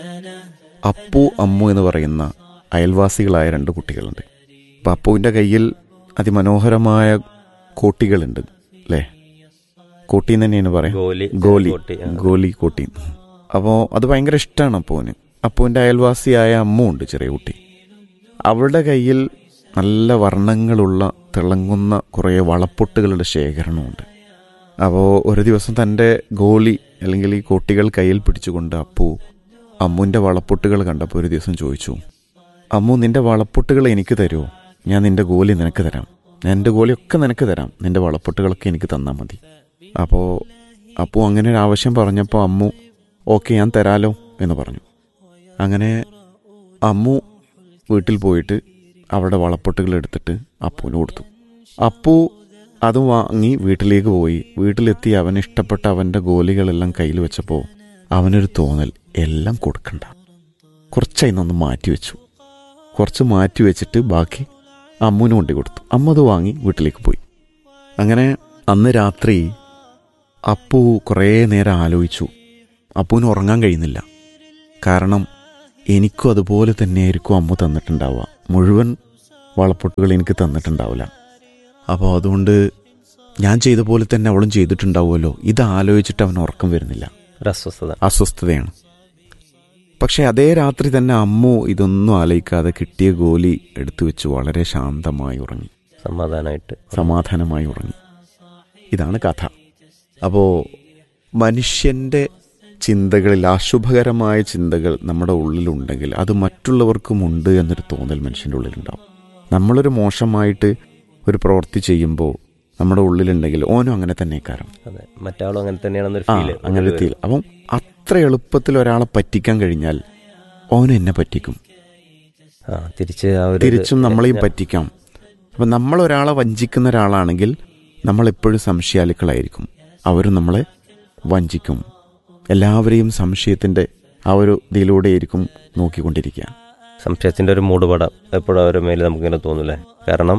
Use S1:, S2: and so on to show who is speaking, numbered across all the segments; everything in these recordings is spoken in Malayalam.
S1: അപ്പു അമ്മു എന്ന് പറയുന്ന അയൽവാസികളായ രണ്ട് കുട്ടികളുണ്ട് അപ്പം അപ്പുവിൻ്റെ കയ്യിൽ അതിമനോഹരമായ കോട്ടികളുണ്ട് അല്ലേ കോട്ടി എന്ന് തന്നെയാണ് പറയാം
S2: ഗോലി
S1: ഗോലി
S2: കോട്ടി, ആ.
S1: ഗോലി കോട്ടി അപ്പോൾ അത് ഭയങ്കര ഇഷ്ടമാണ് അപ്പുവിന് അപ്പുവിൻ്റെ അയൽവാസിയായ അമ്മു ഉണ്ട് ചെറിയ കുട്ടി അവളുടെ കയ്യിൽ നല്ല വർണ്ണങ്ങളുള്ള തിളങ്ങുന്ന കുറേ വളപ്പൊട്ടുകളുടെ ശേഖരണമുണ്ട് അപ്പോൾ ഒരു ദിവസം തൻ്റെ ഗോലി അല്ലെങ്കിൽ ഈ കോട്ടികൾ കയ്യിൽ പിടിച്ചുകൊണ്ട് അപ്പു അമ്മുവിൻ്റെ വളപ്പൊട്ടുകൾ കണ്ടപ്പോൾ ഒരു ദിവസം ചോദിച്ചു അമ്മു നിന്റെ വളപ്പൊട്ടുകൾ എനിക്ക് തരുമോ ഞാൻ നിന്റെ ഗോലി നിനക്ക് തരാം ഞാൻ എൻ്റെ ഗോലിയൊക്കെ നിനക്ക് തരാം നിന്റെ വളപ്പൊട്ടുകളൊക്കെ എനിക്ക് തന്നാൽ മതി അപ്പോൾ അപ്പു അങ്ങനെ ഒരു ആവശ്യം പറഞ്ഞപ്പോൾ അമ്മു ഓക്കെ ഞാൻ തരാലോ എന്ന് പറഞ്ഞു അങ്ങനെ അമ്മു വീട്ടിൽ പോയിട്ട് അവളുടെ വളപ്പൊട്ടുകൾ എടുത്തിട്ട് അപ്പുവിന് കൊടുത്തു അപ്പു അത് വാങ്ങി വീട്ടിലേക്ക് പോയി വീട്ടിലെത്തി അവന് ഇഷ്ടപ്പെട്ട അവൻ്റെ ഗോലികളെല്ലാം കയ്യിൽ വെച്ചപ്പോൾ അവനൊരു തോന്നൽ എല്ലാം കൊടുക്കണ്ട കുറച്ചായി നിന്ന് മാറ്റി വെച്ചു കുറച്ച് മാറ്റി വെച്ചിട്ട് ബാക്കി അമ്മുവിന് കൊണ്ടു കൊടുത്തു അമ്മ അത് വാങ്ങി വീട്ടിലേക്ക് പോയി അങ്ങനെ അന്ന് രാത്രി അപ്പു കുറേ നേരം ആലോചിച്ചു അപ്പുവിന് ഉറങ്ങാൻ കഴിയുന്നില്ല കാരണം എനിക്കും അതുപോലെ തന്നെയായിരിക്കും അമ്മ തന്നിട്ടുണ്ടാവുക മുഴുവൻ വളപ്പൊട്ടുകൾ എനിക്ക് തന്നിട്ടുണ്ടാവില്ല അപ്പോൾ അതുകൊണ്ട് ഞാൻ ചെയ്ത പോലെ തന്നെ അവളും ചെയ്തിട്ടുണ്ടാവുമല്ലോ ഇത് ആലോചിച്ചിട്ട് അവന് ഉറക്കം വരുന്നില്ല
S2: ഒരു അസ്വസ്ഥത
S1: അസ്വസ്ഥതയാണ് പക്ഷെ അതേ രാത്രി തന്നെ അമ്മു ഇതൊന്നും ആലോചിക്കാതെ കിട്ടിയ ഗോലി എടുത്തു വെച്ച് വളരെ ശാന്തമായി ഉറങ്ങി
S2: സമാധാനമായിട്ട്
S1: സമാധാനമായി ഉറങ്ങി ഇതാണ് കഥ അപ്പോൾ മനുഷ്യൻ്റെ ചിന്തകളിൽ അശുഭകരമായ ചിന്തകൾ നമ്മുടെ ഉള്ളിലുണ്ടെങ്കിൽ അത് മറ്റുള്ളവർക്കും ഉണ്ട് എന്നൊരു തോന്നൽ മനുഷ്യൻ്റെ ഉള്ളിലുണ്ടാവും നമ്മളൊരു മോശമായിട്ട് ഒരു പ്രവൃത്തി ചെയ്യുമ്പോൾ നമ്മുടെ ഉള്ളിലുണ്ടെങ്കിൽ ഓനും അങ്ങനെ തന്നെ കാരണം
S2: അതെ മറ്റാളും അങ്ങനെ തന്നെയാണെന്നൊരു
S1: ആ
S2: ഫീല്
S1: അങ്ങനെ തീൽ അപ്പം അത്ര എളുപ്പത്തിൽ ഒരാളെ പറ്റിക്കാൻ കഴിഞ്ഞാൽ ഓനും എന്നെ പറ്റിക്കും
S2: ആ തിരിച്ച് ആ ഒരു
S1: തിരിച്ചും നമ്മളെയും പറ്റിക്കാം അപ്പം നമ്മൾ ഒരാളെ വഞ്ചിക്കുന്ന ഒരാളാണെങ്കിൽ നമ്മളെപ്പോഴും സംശയാലുക്കളായിരിക്കും അവരും നമ്മളെ വഞ്ചിക്കും എല്ലാവരെയും സംശയത്തിൻ്റെ ആ ഒരു ഇതിലൂടെയായിരിക്കും നോക്കിക്കൊണ്ടിരിക്കുക
S2: സംശയത്തിന്റെ ഒരു മൂടുപടം എപ്പോഴും അവരുടെ മേലെ നമുക്കിങ്ങനെ തോന്നൂലേ കാരണം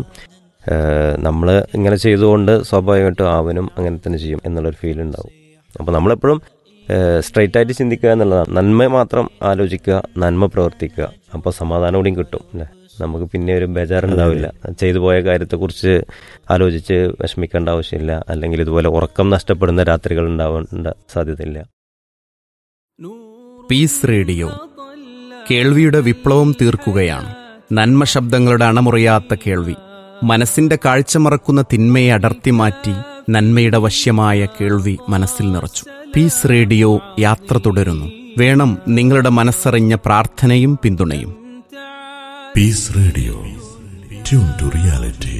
S2: നമ്മൾ ഇങ്ങനെ ചെയ്തുകൊണ്ട് സ്വാഭാവികമായിട്ടും അവനും അങ്ങനെ തന്നെ ചെയ്യും എന്നുള്ളൊരു ഫീൽ ഉണ്ടാവും അപ്പോൾ നമ്മളെപ്പോഴും സ്ട്രൈറ്റ് ആയിട്ട് ചിന്തിക്കുക എന്നുള്ളതാണ് നന്മ മാത്രം ആലോചിക്കുക നന്മ പ്രവർത്തിക്കുക അപ്പോൾ സമാധാനം കൂടിയും കിട്ടും അല്ലേ നമുക്ക് പിന്നെ ഒരു ബേജാറുണ്ടാവില്ല ചെയ്തു പോയ കാര്യത്തെക്കുറിച്ച് ആലോചിച്ച് വിഷമിക്കേണ്ട ആവശ്യമില്ല അല്ലെങ്കിൽ ഇതുപോലെ ഉറക്കം നഷ്ടപ്പെടുന്ന രാത്രികൾ ഉണ്ടാവേണ്ട സാധ്യതയില്ല
S3: പീസ് റേഡിയോ കേൾവിയുടെ വിപ്ലവം തീർക്കുകയാണ് നന്മ ശബ്ദങ്ങളുടെ അണമുറിയാത്ത കേൾവി മനസ്സിന്റെ കാഴ്ച മറക്കുന്ന തിന്മയെ അടർത്തി മാറ്റി നന്മയുടെ വശ്യമായ കേൾവി മനസ്സിൽ നിറച്ചു പീസ് റേഡിയോ യാത്ര തുടരുന്നു വേണം നിങ്ങളുടെ മനസ്സറിഞ്ഞ പ്രാർത്ഥനയും പിന്തുണയും
S4: Peace Radio. Tune to reality.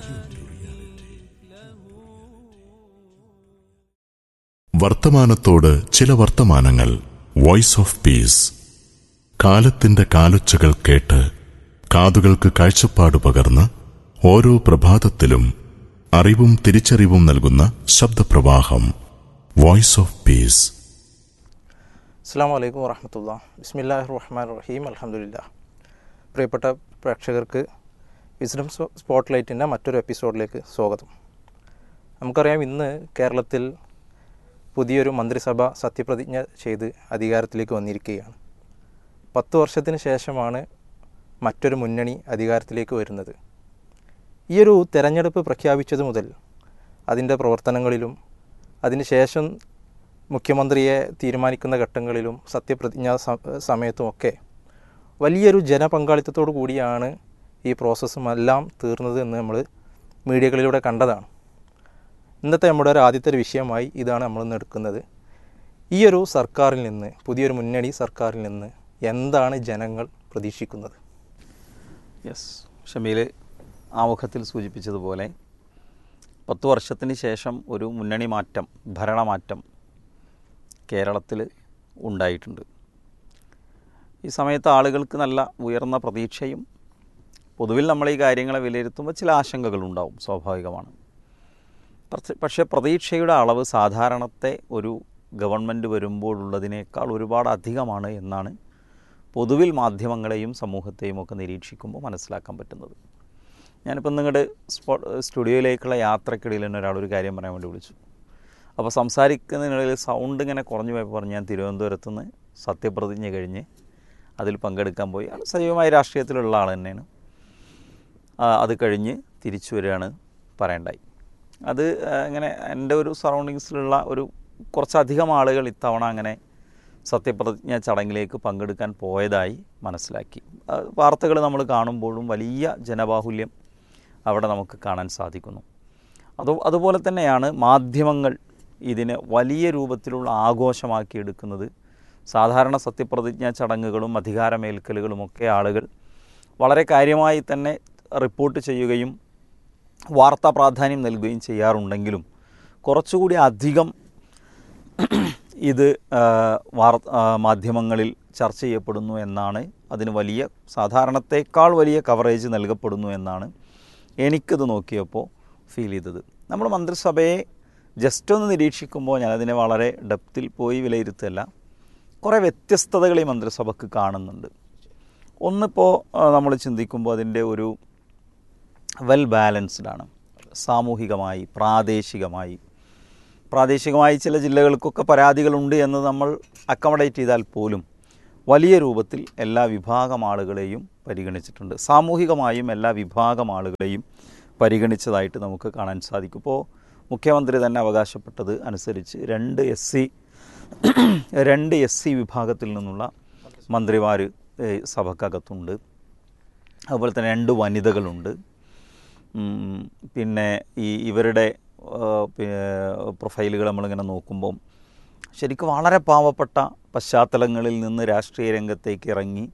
S4: വർത്തമാനത്തോട് ചില വർത്തമാനങ്ങൾ വോയിസ് ഓഫ് പീസ് കാലത്തിന്റെ കാലൊച്ചകൾ കേട്ട് കാതുകൾക്ക് കാഴ്ചപ്പാട് പകർന്ന് ഓരോ പ്രഭാതത്തിലും അറിവും തിരിച്ചറിവും നൽകുന്ന ശബ്ദപ്രവാഹം വോയിസ് ഓഫ് പീസ്
S5: അസ്സാം വലൈക്കും വറഹമത്തുള്ള ബിസ്മില്ലാഹി റഹ്മാൻ റഹീം അലഹമുല്ല പ്രിയപ്പെട്ട പ്രേക്ഷകർക്ക് വിസ്ഡം സ്പോട്ട് ലൈറ്റിൻ്റെ മറ്റൊരു എപ്പിസോഡിലേക്ക് സ്വാഗതം നമുക്കറിയാം ഇന്ന് കേരളത്തിൽ പുതിയൊരു മന്ത്രിസഭ സത്യപ്രതിജ്ഞ ചെയ്ത് അധികാരത്തിലേക്ക് വന്നിരിക്കുകയാണ് പത്ത് വർഷത്തിന് ശേഷമാണ് മറ്റൊരു മുന്നണി അധികാരത്തിലേക്ക് വരുന്നത് ഈയൊരു തെരഞ്ഞെടുപ്പ് പ്രഖ്യാപിച്ചത് മുതൽ അതിൻ്റെ പ്രവർത്തനങ്ങളിലും അതിനുശേഷം മുഖ്യമന്ത്രിയെ തീരുമാനിക്കുന്ന ഘട്ടങ്ങളിലും സത്യപ്രതിജ്ഞാ സ- സമയത്തുമൊക്കെ വലിയൊരു ജനപങ്കാളിത്തത്തോടു കൂടിയാണ് ഈ പ്രോസസ്സും എല്ലാം തീർന്നത് എന്ന് നമ്മൾ മീഡിയകളിലൂടെ കണ്ടതാണ് ഇന്നത്തെ നമ്മുടെ ഒരു ആദ്യത്തെ ഒരു വിഷയമായി ഇതാണ് നമ്മളിന്ന് എടുക്കുന്നത് ഈ ഒരു സർക്കാരിൽ നിന്ന് പുതിയൊരു മുന്നണി സർക്കാരിൽ നിന്ന് എന്താണ് ജനങ്ങൾ പ്രതീക്ഷിക്കുന്നത്
S6: യെസ് ഷമീൽ ആമുഖത്തിൽ സൂചിപ്പിച്ചതുപോലെ പത്ത് വർഷത്തിന് ശേഷം ഒരു മുന്നണി മാറ്റം ഭരണമാറ്റം കേരളത്തിൽ ഉണ്ടായിട്ടുണ്ട് ഈ സമയത്ത് ആളുകൾക്ക് നല്ല ഉയർന്ന പ്രതീക്ഷയും പൊതുവിൽ നമ്മൾ ഈ കാര്യങ്ങളെ വിലയിരുത്തുമ്പോൾ ചില ആശങ്കകളുണ്ടാവും സ്വാഭാവികമാണ് പക്ഷെ- പക്ഷേ പ്രതീക്ഷയുടെ അളവ് സാധാരണത്തെ ഒരു ഗവൺമെൻറ് വരുമ്പോഴുള്ളതിനേക്കാൾ ഒരുപാട് അധികമാണ് എന്നാണ് പൊതുവിൽ മാധ്യമങ്ങളെയും സമൂഹത്തെയും ഒക്കെ നിരീക്ഷിക്കുമ്പോൾ മനസ്സിലാക്കാൻ പറ്റുന്നത് ഞാനിപ്പോൾ നിങ്ങളുടെ സ്പോ സ്റ്റുഡിയോയിലേക്കുള്ള യാത്രക്കിടയിൽ തന്നെ ഒരാളൊരു കാര്യം പറയാൻ വേണ്ടി വിളിച്ചു അപ്പോൾ സംസാരിക്കുന്നതിനിടയിൽ സൗണ്ട് ഇങ്ങനെ കുറഞ്ഞു പോയപ്പോൾ പറഞ്ഞു ഞാൻ തിരുവനന്തപുരത്ത് നിന്ന് സത്യപ്രതിജ്ഞ കഴിഞ്ഞ് അതിൽ പങ്കെടുക്കാൻ പോയി ആൾ സജീവമായ രാഷ്ട്രീയത്തിലുള്ള ആൾ തന്നെയാണ് ആ, അത് കഴിഞ്ഞ് തിരിച്ചു വരികയാണ് പറയണ്ടായി അത് ആ, ഇങ്ങനെ എൻ്റെ ഒരു സറൗണ്ടിങ്സിലുള്ള ഒരു കുറച്ചധികം ആളുകൾ ഇത്തവണ അങ്ങനെ സത്യപ്രതിജ്ഞ ചടങ്ങിലേക്ക് പങ്കെടുക്കാൻ പോയതായി മനസ്സിലാക്കി വാർത്തകൾ നമ്മൾ കാണുമ്പോഴും വലിയ ജനബാഹുല്യം അവിടെ നമുക്ക് കാണാൻ സാധിക്കുന്നു അത് അതുപോലെ തന്നെയാണ് മാധ്യമങ്ങൾ ഇതിനെ വലിയ രൂപത്തിലുള്ള ആഘോഷമാക്കി എടുക്കുന്നത് സാധാരണ സത്യപ്രതിജ്ഞാ ചടങ്ങുകളും അധികാരമേൽക്കലുകളുമൊക്കെ ആളുകൾ വളരെ കാര്യമായി തന്നെ റിപ്പോർട്ട് ചെയ്യുകയും വാർത്താ പ്രാധാന്യം നൽകുകയും ചെയ്യാറുണ്ടെങ്കിലും കുറച്ചുകൂടി അധികം ഇത് ആ, വാർ ആ, മാധ്യമങ്ങളിൽ ചർച്ച ചെയ്യപ്പെടുന്നു എന്നാണ് അതിന് വലിയ സാധാരണത്തേക്കാൾ വലിയ കവറേജ് നൽകപ്പെടുന്നു എന്നാണ് എനിക്കത് നോക്കിയപ്പോൾ ഫീൽ ചെയ്തത് നമ്മൾ മന്ത്രിസഭയെ ജസ്റ്റ് ഒന്ന് നിരീക്ഷിക്കുമ്പോൾ ഞാനതിനെ വളരെ ഡെപ്തിൽ പോയി വിലയിരുത്തല്ല കുറേ വ്യത്യസ്തതകൾ ഈ മന്ത്രിസഭയ്ക്ക് കാണുന്നുണ്ട് ഒന്നിപ്പോൾ നമ്മൾ ചിന്തിക്കുമ്പോൾ അതിൻ്റെ ഒരു വെൽ ബാലൻസ്ഡ് ആണ് സാമൂഹികമായി പ്രാദേശികമായി പ്രാദേശികമായി ചില ജില്ലകൾക്കൊക്കെ പരാതികളുണ്ട് എന്ന് നമ്മൾ അക്കമഡേറ്റ് ചെയ്താൽ പോലും വലിയ രൂപത്തിൽ എല്ലാ വിഭാഗം ആളുകളെയും പരിഗണിച്ചിട്ടുണ്ട് സാമൂഹികമായും എല്ലാ വിഭാഗം ആളുകളെയും പരിഗണിച്ചതായിട്ട് നമുക്ക് കാണാൻ സാധിക്കും ഇപ്പോൾ മുഖ്യമന്ത്രി തന്നെ അവകാശപ്പെട്ടത് അനുസരിച്ച് രണ്ട് എസ് സി രണ്ട് എസ് സി വിഭാഗത്തിൽ നിന്നുള്ള മന്ത്രിമാർ സഭക്കകത്തുണ്ട് അതുപോലെ തന്നെ രണ്ട് വനിതകളുണ്ട് ഉം, പിന്നെ ഈ ഇവരുടെ ആ, പിന്നെ പ്രൊഫൈലുകൾ നമ്മളിങ്ങനെ നോക്കുമ്പം ശരിക്കും വളരെ പാവപ്പെട്ട പശ്ചാത്തലങ്ങളിൽ നിന്ന് രാഷ്ട്രീയ രംഗത്തേക്ക് ഇറങ്ങി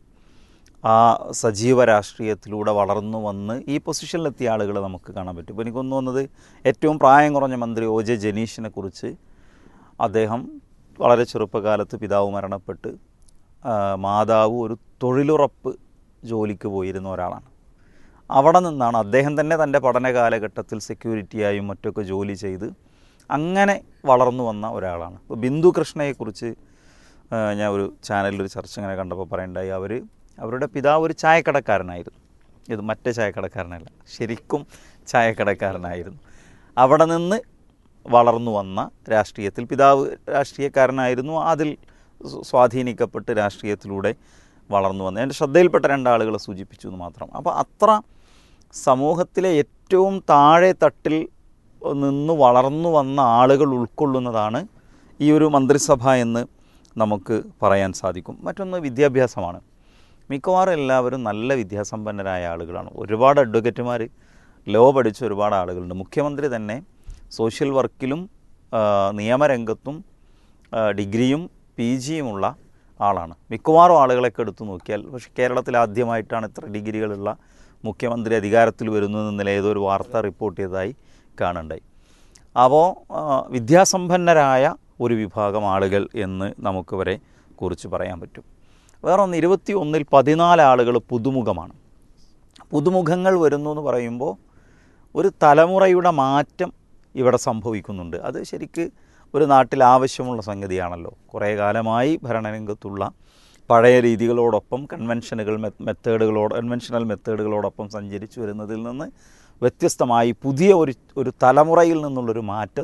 S6: ആ സജീവ രാഷ്ട്രീയത്തിലൂടെ വളർന്നു വന്ന് ഈ പൊസിഷനിലെത്തിയ ആളുകൾ നമുക്ക് കാണാൻ പറ്റും ഇപ്പോൾ എനിക്കൊന്നു വന്നത് ഏറ്റവും പ്രായം കുറഞ്ഞ മന്ത്രി ഒ ജെ ജനീഷിനെ കുറിച്ച് അദ്ദേഹം വളരെ ചെറുപ്പകാലത്ത് പിതാവ് മരണപ്പെട്ട് ആ, മാതാവ് ഒരു തൊഴിലുറപ്പ് ജോലിക്ക് പോയിരുന്ന ഒരാളാണ് അവിടെ നിന്നാണ് അദ്ദേഹം തന്നെ തൻ്റെ പഠന കാലഘട്ടത്തിൽ സെക്യൂരിറ്റിയായും മറ്റൊക്കെ ജോലി ചെയ്ത് അങ്ങനെ വളർന്നു വന്ന ഒരാളാണ് ഇപ്പോൾ ബിന്ദു കൃഷ്ണയെക്കുറിച്ച് ആ, ഞാൻ ഒരു ചാനലിൽ ഒരു ചർച്ച ഇങ്ങനെ കണ്ടപ്പോൾ പറയണ്ടായി അവർ അവരുടെ പിതാവ് ഒരു ചായക്കടക്കാരനായിരുന്നു ഇത് മറ്റേ ചായക്കടക്കാരനല്ല ശരിക്കും ചായക്കടക്കാരനായിരുന്നു അവിടെ നിന്ന് വളർന്നു വന്ന രാഷ്ട്രീയത്തിൽ പിതാവ് രാഷ്ട്രീയക്കാരനായിരുന്നു അതിൽ സ്വ- സ്വാധീനിക്കപ്പെട്ട് രാഷ്ട്രീയത്തിലൂടെ വളർന്നു വന്ന എൻ്റെ ശ്രദ്ധയിൽപ്പെട്ട രണ്ടാളുകളെ സൂചിപ്പിച്ചു എന്ന് മാത്രം അപ്പോൾ അത്ര സമൂഹത്തിലെ ഏറ്റവും താഴെ തട്ടിൽ നിന്ന് വളർന്നു വന്ന ആളുകൾ ഉൾക്കൊള്ളുന്നതാണ് ഈ ഒരു മന്ത്രിസഭ എന്ന് നമുക്ക് പറയാൻ സാധിക്കും മറ്റൊന്ന് വിദ്യാഭ്യാസമാണ് മിക്കവാറും എല്ലാവരും നല്ല വിദ്യാസമ്പന്നരായ ആളുകളാണ് ഒരുപാട് അഡ്വക്കേറ്റുമാർ ലോ പഠിച്ച ഒരുപാട് ആളുകളുണ്ട് മുഖ്യമന്ത്രി തന്നെ സോഷ്യൽ വർക്കിലും ആ, നിയമരംഗത്തും ആ, ഡിഗ്രിയും പി ജിയുമുള്ള ആളാണ് മിക്കവാറും ആളുകളൊക്കെ എടുത്തു നോക്കിയാൽ പക്ഷേ കേരളത്തിൽ ആദ്യമായിട്ടാണ് ഇത്ര ഡിഗ്രികളുള്ള മുഖ്യമന്ത്രി അധികാരത്തിൽ വരുന്നു എന്ന നിലയിൽ ഏതോ ഒരു വാർത്ത റിപ്പോർട്ട് ചെയ്തതായി കാണുണ്ടായി അപ്പോൾ വിദ്യാസമ്പന്നരായ ഒരു വിഭാഗം ആളുകൾ എന്ന് നമുക്ക് വരെ കുറിച്ച് പറയാൻ പറ്റും വേറെ ഒന്ന് ഇരുപത്തി ഒന്നിൽ പതിനാല് ആളുകൾ പുതുമുഖമാണ് പുതുമുഖങ്ങൾ വരുന്നു എന്ന് പറയുമ്പോൾ ഒരു തലമുറയുടെ മാറ്റം ഇവിടെ സംഭവിക്കുന്നുണ്ട് അത് ശരിക്ക് ഒരു നാട്ടിൽ ആവശ്യമുള്ള സംഗതിയാണല്ലോ കുറേ കാലമായി ഭരണരംഗത്തുള്ള പഴയ രീതികളോടൊപ്പം കൺവെൻഷനുകൾ മെ- മെത്തേഡുകളോട് കൺവെൻഷണൽ മെത്തേഡുകളോടൊപ്പം സഞ്ചരിച്ചു വരുന്നതിൽ നിന്ന് വ്യത്യസ്തമായി പുതിയ ഒരു ഒരു തലമുറയിൽ നിന്നുള്ളൊരു മാറ്റം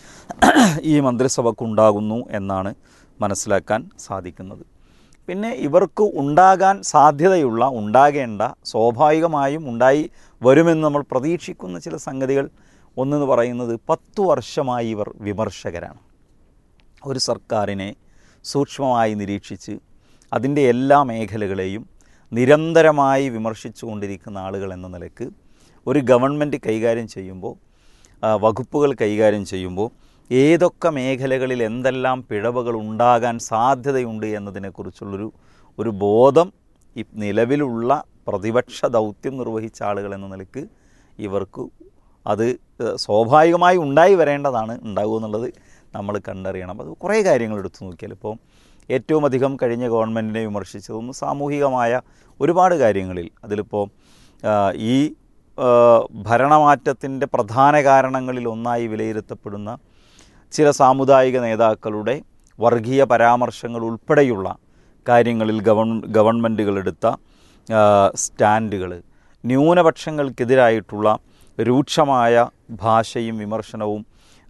S6: ഈ മന്ത്രിസഭക്കുണ്ടാകുന്നു എന്നാണ് മനസ്സിലാക്കാൻ സാധിക്കുന്നത് പിന്നെ ഇവർക്ക് ഉണ്ടാകാൻ സാധ്യതയുള്ള ഉണ്ടാകേണ്ട സ്വാഭാവികമായും ഉണ്ടായി വരുമെന്ന് നമ്മൾ പ്രതീക്ഷിക്കുന്ന ചില സംഗതികൾ ഒന്നെന്ന് പറയുന്നത് പത്തു വർഷമായി ഇവർ വിമർശകരാണ് ഒരു സർക്കാരിനെ സൂക്ഷ്മമായി നിരീക്ഷിച്ച് അതിൻ്റെ എല്ലാ മേഖലകളെയും നിരന്തരമായി വിമർശിച്ചു കൊണ്ടിരിക്കുന്ന ആളുകൾ എന്ന നിലക്ക് ഒരു ഗവൺമെൻറ് കൈകാര്യം ചെയ്യുമ്പോൾ ആ, വകുപ്പുകൾ കൈകാര്യം ചെയ്യുമ്പോൾ ഏതൊക്കെ മേഖലകളിൽ എന്തെല്ലാം പിഴവുകൾ ഉണ്ടാകാൻ സാധ്യതയുണ്ട് എന്നതിനെക്കുറിച്ചുള്ളൊരു ഒരു ബോധം ഈ നിലവിലുള്ള പ്രതിപക്ഷ ദൗത്യം നിർവഹിച്ച ആളുകൾ എന്ന നിലക്ക് ഇവർക്ക് അത് ഏഹ്, സ്വാഭാവികമായി ഉണ്ടായി വരേണ്ടതാണ് ഉണ്ടാകുക എന്നുള്ളത് നമ്മൾ കണ്ടറിയണം അത് കുറേ കാര്യങ്ങൾ എടുത്തു നോക്കിയാൽ ഇപ്പോൾ ഏറ്റവും അധികം കഴിഞ്ഞ ഗവൺമെൻറ്റിനെ വിമർശിച്ചതൊന്ന് സാമൂഹികമായ ഒരുപാട് കാര്യങ്ങളിൽ അതിലിപ്പോൾ ആ, ഈ ആ, ഭരണമാറ്റത്തിൻ്റെ പ്രധാന കാരണങ്ങളിൽ ഒന്നായി വിലയിരുത്തപ്പെടുന്ന ചില സാമുദായിക നേതാക്കളുടെ വർഗീയ പരാമർശങ്ങൾ ഉൾപ്പെടെയുള്ള കാര്യങ്ങളിൽ ഗവൺ ഗവൺമെൻറ്റുകൾ എടുത്ത സ്റ്റാൻഡുകൾ ന്യൂനപക്ഷങ്ങൾക്കെതിരായിട്ടുള്ള രൂക്ഷമായ ഭാഷയും വിമർശനവും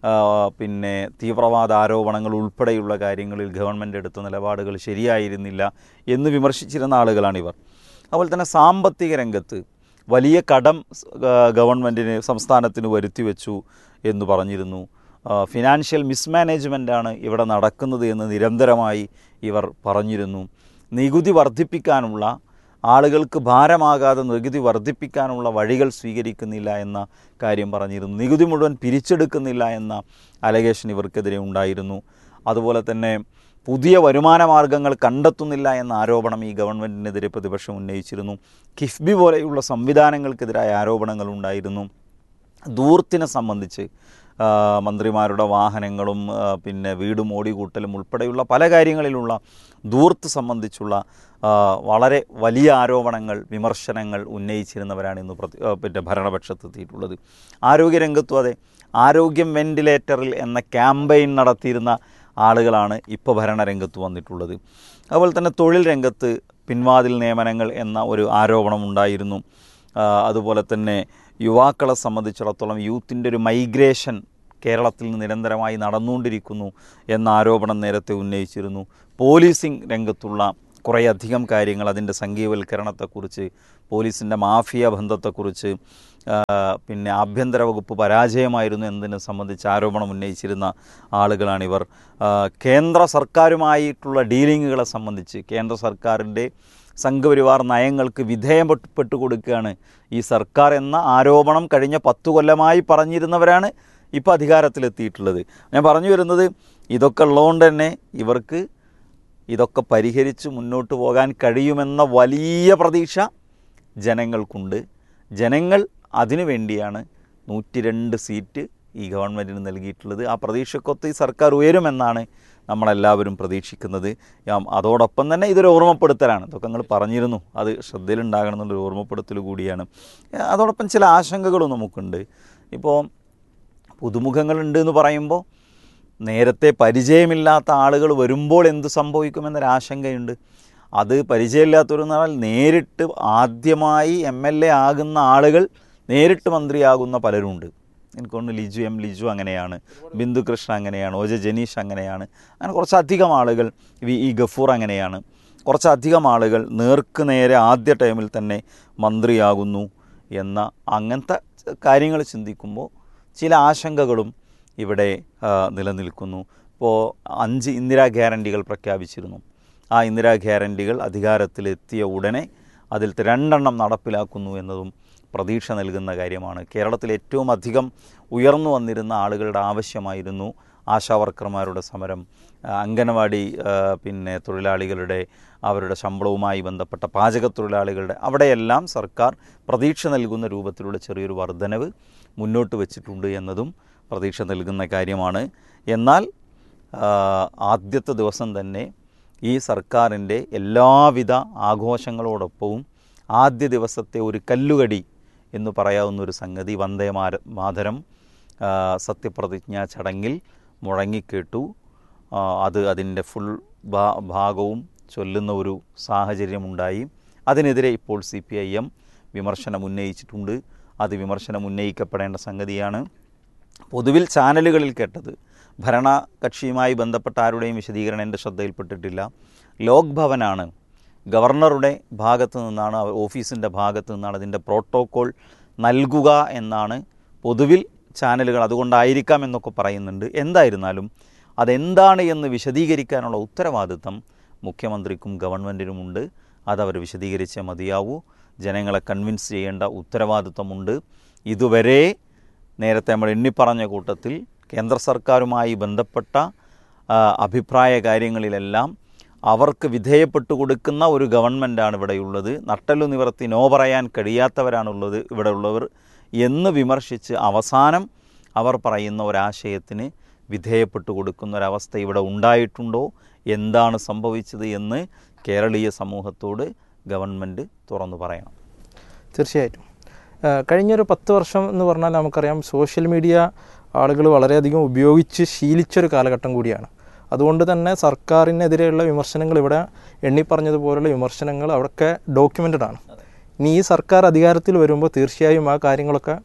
S6: ആ, പിന്നെ തീവ്രവാദ ആരോപണങ്ങൾ ഉൾപ്പെടെയുള്ള കാര്യങ്ങളിൽ ഗവൺമെൻറ് എടുത്ത നിലപാടുകൾ ശരിയായിരുന്നില്ല എന്ന് വിമർശിച്ചിരുന്ന ആളുകളാണിവർ അതുപോലെ തന്നെ സാമ്പത്തിക രംഗത്ത് വലിയ കടം സ്- ഗ- ഗവൺമെൻറ്റിന് സംസ്ഥാനത്തിന് വരുത്തി വെച്ചു എന്ന് പറഞ്ഞിരുന്നു ആ, ഫിനാൻഷ്യൽ മിസ്മാനേജ്മെൻറ്റാണ് ഇവിടെ നടക്കുന്നത് എന്ന് നിരന്തരമായി ഇവർ പറഞ്ഞിരുന്നു നികുതി വർദ്ധിപ്പിക്കാനുള്ള ആളുകൾക്ക് ഭാരമാകാതെ നികുതി വർദ്ധിപ്പിക്കാനുള്ള വഴികൾ സ്വീകരിക്കുന്നില്ല എന്ന കാര്യം പറഞ്ഞിരുന്നു നികുതി മുഴുവൻ പിരിച്ചെടുക്കുന്നില്ല എന്ന അലഗേഷൻ ഇവർക്കെതിരെ ഉണ്ടായിരുന്നു അതുപോലെ തന്നെ പുതിയ വരുമാന മാർഗങ്ങൾ കണ്ടെത്തുന്നില്ല എന്ന ആരോപണം ഈ ഗവൺമെൻറ്റിനെതിരെ പ്രതിപക്ഷം ഉന്നയിച്ചിരുന്നു കിഫ്ബി പോലെയുള്ള സംവിധാനങ്ങൾക്കെതിരായ ആരോപണങ്ങൾ ഉണ്ടായിരുന്നു ധൂർത്തിനെ സംബന്ധിച്ച് ആ, മന്ത്രിമാരുടെ വാഹനങ്ങളും ആ, പിന്നെ വീടും ഓടികൂട്ടലും ഉൾപ്പെടെയുള്ള പല കാര്യങ്ങളിലുള്ള ധൂർത്ത് സംബന്ധിച്ചുള്ള ആ, വളരെ വലിയ ആരോപണങ്ങൾ വിമർശനങ്ങൾ ഉന്നയിച്ചിരുന്നവരാണ് ഇന്ന് പ്രതി ആ, പിന്നെ ഭരണപക്ഷത്തെത്തിയിട്ടുള്ളത് ആരോഗ്യരംഗത്തും അതെ ആരോഗ്യം വെന്റിലേറ്ററിൽ എന്ന ക്യാമ്പയിൻ നടത്തിയിരുന്ന ആളുകളാണ് ഇപ്പോൾ ഭരണരംഗത്ത് വന്നിട്ടുള്ളത് അതുപോലെ തന്നെ തൊഴിൽ രംഗത്ത് പിൻവാതിൽ നിയമനങ്ങൾ എന്ന ഒരു ആരോപണം ഉണ്ടായിരുന്നു ആ, അതുപോലെ തന്നെ യുവാക്കളെ സംബന്ധിച്ചിടത്തോളം യൂത്തിൻ്റെ ഒരു മൈഗ്രേഷൻ കേരളത്തിൽ നിന്ന് നിരന്തരമായി നടന്നുകൊണ്ടിരിക്കുന്നു എന്ന ആരോപണം നേരത്തെ ഉന്നയിച്ചിരുന്നു പോലീസിംഗ് രംഗത്തുള്ള കുറേയധികം കാര്യങ്ങൾ അതിൻ്റെ സംഘീയവൽക്കരണത്തെക്കുറിച്ച് പോലീസിൻ്റെ മാഫിയ ബന്ധത്തെക്കുറിച്ച് ആ, പിന്നെ ആഭ്യന്തര വകുപ്പ് പരാജയമായിരുന്നു എന്നതിനെ സംബന്ധിച്ച് ആരോപണം ഉന്നയിച്ചിരുന്ന ആളുകളാണിവർ ആ, കേന്ദ്ര സർക്കാരുമായിട്ടുള്ള ഡീലിങ്ങുകളെ സംബന്ധിച്ച് കേന്ദ്ര സർക്കാരിൻ്റെ സംഘപരിവാർ നയങ്ങൾക്ക് വിധേയപ്പെട്ടു കൊടുക്കുകയാണ് ഈ സർക്കാർ എന്ന ആരോപണം കഴിഞ്ഞ പത്തു കൊല്ലമായി പറഞ്ഞിരുന്നവരാണ് ഇപ്പോൾ അധികാരത്തിലെത്തിയിട്ടുള്ളത് ഞാൻ പറഞ്ഞു വരുന്നത് ഇതൊക്കെ ഉള്ളതുകൊണ്ട് തന്നെ ഇവർക്ക് ഇതൊക്കെ പരിഹരിച്ച് മുന്നോട്ട് പോകാൻ കഴിയുമെന്ന വലിയ പ്രതീക്ഷ ജനങ്ങൾക്കുണ്ട് ജനങ്ങൾ അതിനു വേണ്ടിയാണ് നൂറ്റി രണ്ട് സീറ്റ് ഈ ഗവൺമെൻറ്റിന് നൽകിയിട്ടുള്ളത് ആ പ്രതീക്ഷക്കൊത്ത് ഈ സർക്കാർ ഉയരുമെന്നാണ് നമ്മളെല്ലാവരും പ്രതീക്ഷിക്കുന്നത് യാം- അതോടൊപ്പം തന്നെ ഇതൊരു ഓർമ്മപ്പെടുത്തലാണ് ഇതൊക്കെ നിങ്ങൾ പറഞ്ഞിരുന്നു അത് ശ്രദ്ധയിലുണ്ടാകണം എന്നുള്ളൊരു ഓർമ്മപ്പെടുത്തൽ കൂടിയാണ് അതോടൊപ്പം ചില ആശങ്കകളും നമുക്കുണ്ട് ഇപ്പോൾ പുതുമുഖങ്ങളുണ്ട് എന്ന് പറയുമ്പോൾ നേരത്തെ പരിചയമില്ലാത്ത ആളുകൾ വരുമ്പോൾ എന്ത് സംഭവിക്കുമെന്നൊരു ആശങ്കയുണ്ട് അത് പരിചയമില്ലാത്തവരെന്ന് പറഞ്ഞാൽ നേരിട്ട് ആദ്യമായി എം എൽ എ ആകുന്ന ആളുകൾ നേരിട്ട് മന്ത്രിയാകുന്ന പലരുമുണ്ട് എനിക്കൊണ്ട് ലിജു എം ലിജു അങ്ങനെയാണ് ബിന്ദു കൃഷ്ണ അങ്ങനെയാണ് ഒ ജെ ജനീഷ് അങ്ങനെയാണ് അങ്ങനെ കുറച്ചധികം ആളുകൾ വി ഇ ഗഫൂർ അങ്ങനെയാണ് കുറച്ചധികം ആളുകൾ നേർക്ക് നേരെ ആദ്യ ടൈമിൽ തന്നെ മന്ത്രിയാകുന്നു എന്ന അങ്ങനത്തെ കാര്യങ്ങൾ ചിന്തിക്കുമ്പോൾ ചില ആശങ്കകളും ഇവിടെ ആ, നിലനിൽക്കുന്നു ഇപ്പോൾ അഞ്ച് ഇന്ദിരാ ഗ്യാരണ്ടികൾ പ്രഖ്യാപിച്ചിരുന്നു ആ ഇന്ദിരാ ഗ്യാരണ്ടികൾ അധികാരത്തിലെത്തിയ ഉടനെ അതിലത്തെ രണ്ടെണ്ണം നടപ്പിലാക്കുന്നു എന്നതും പ്രതീക്ഷ നൽകുന്ന കാര്യമാണ് കേരളത്തിൽ ഏറ്റവും അധികം ഉയർന്നു വന്നിരുന്ന ആളുകളുടെ ആവശ്യമായിരുന്നു ആശാവർക്കർമാരുടെ സമരം ആ, അംഗനവാടി ആ, പിന്നെ തൊഴിലാളികളുടെ അവരുടെ ശമ്പളവുമായി ബന്ധപ്പെട്ട പാചക തൊഴിലാളികളുടെ അവിടെയെല്ലാം സർക്കാർ പ്രതീക്ഷ നൽകുന്ന രൂപത്തിലുള്ള ചെറിയൊരു വർധനവ് മുന്നോട്ട് വച്ചിട്ടുണ്ട് എന്നതും പ്രതീക്ഷ നൽകുന്ന കാര്യമാണ് എന്നാൽ ആ, ആദ്യത്തെ ദിവസം തന്നെ ഈ സർക്കാരിൻ്റെ എല്ലാവിധ ആഘോഷങ്ങളോടൊപ്പവും ആദ്യ ദിവസത്തെ ഒരു കല്ലുകടി എന്ന് പറയാവുന്ന ഒരു സംഗതി വന്ദേ മാര മാതരം ആ, സത്യപ്രതിജ്ഞാ ചടങ്ങിൽ മുഴങ്ങിക്കേട്ടു ആ, അത് അതിൻ്റെ ഫുൾ ഭാ ഭാഗവും ചൊല്ലുന്ന ഒരു സാഹചര്യമുണ്ടായി അതിനെതിരെ ഇപ്പോൾ സി പി ഐ എം വിമർശനം ഉന്നയിച്ചിട്ടുണ്ട് അത് വിമർശനം ഉന്നയിക്കപ്പെടേണ്ട സംഗതിയാണ് പൊതുവിൽ ചാനലുകളിൽ കേട്ടത് ഭരണകക്ഷിയുമായി ബന്ധപ്പെട്ട ആരുടെയും വിശദീകരണം എൻ്റെ ശ്രദ്ധയിൽപ്പെട്ടിട്ടില്ല ലോക് ഭവനാണ് ഗവർണറുടെ ഭാഗത്തു നിന്നാണ് അവ- ഓഫീസിൻ്റെ ഭാഗത്തു നിന്നാണ് അതിൻ്റെ പ്രോട്ടോകോൾ നൽകുക എന്നാണ് പൊതുവിൽ ചാനലുകൾ അതുകൊണ്ടായിരിക്കാം എന്നൊക്കെ പറയുന്നുണ്ട് എന്തായിരുന്നാലും അതെന്താണ് എന്ന് വിശദീകരിക്കാനുള്ള ഉത്തരവാദിത്തം മുഖ്യമന്ത്രിക്കും ഗവൺമെൻറ്റിനുമുണ്ട് അതവർ വിശദീകരിച്ചേ മതിയാവൂ ജനങ്ങളെ കൺവിൻസ് ചെയ്യേണ്ട ഉത്തരവാദിത്തമുണ്ട് ഇതുവരെ നേരത്തെ നമ്മൾ എണ്ണിപ്പറഞ്ഞ കൂട്ടത്തിൽ കേന്ദ്ര സർക്കാരുമായി ബന്ധപ്പെട്ട ആ, അഭിപ്രായ കാര്യങ്ങളിലെല്ലാം അവർക്ക് വിധേയപ്പെട്ടു കൊടുക്കുന്ന ഒരു ഗവൺമെൻറ്റാണ് ഇവിടെയുള്ളത് നട്ടലു നിവർത്തി നോ പറയാൻ കഴിയാത്തവരാണുള്ളത് ഇവിടെ ഉള്ളവർ എന്ന് വിമർശിച്ച് അവസാനം അവർ പറയുന്ന ഒരാശയത്തിന് വിധേയപ്പെട്ടു കൊടുക്കുന്ന ഒരവസ്ഥ ഇവിടെ ഉണ്ടായിട്ടുണ്ടോ എന്താണ് സംഭവിച്ചത് എന്ന് കേരളീയ സമൂഹത്തോട് ഗവൺമെൻറ് തുറന്നു പറയണം
S5: തീർച്ചയായിട്ടും ആ, കഴിഞ്ഞൊരു പത്ത് വർഷം എന്ന് പറഞ്ഞാൽ നമുക്കറിയാം സോഷ്യൽ മീഡിയ ആളുകൾ വളരെയധികം ഉപയോഗിച്ച് ശീലിച്ചൊരു കാലഘട്ടം കൂടിയാണ് അതുകൊണ്ട് തന്നെ സർക്കാരിനെതിരെയുള്ള വിമർശനങ്ങൾ ഇവിടെ എണ്ണിപ്പറഞ്ഞതുപോലുള്ള വിമർശനങ്ങൾ അവിടെയൊക്കെ ഡോക്യുമെൻറ്റഡ് ആണ് ഇനി ഈ സർക്കാർ അധികാരത്തിൽ വരുമ്പോൾ തീർച്ചയായും ആ കാര്യങ്ങളൊക്കെ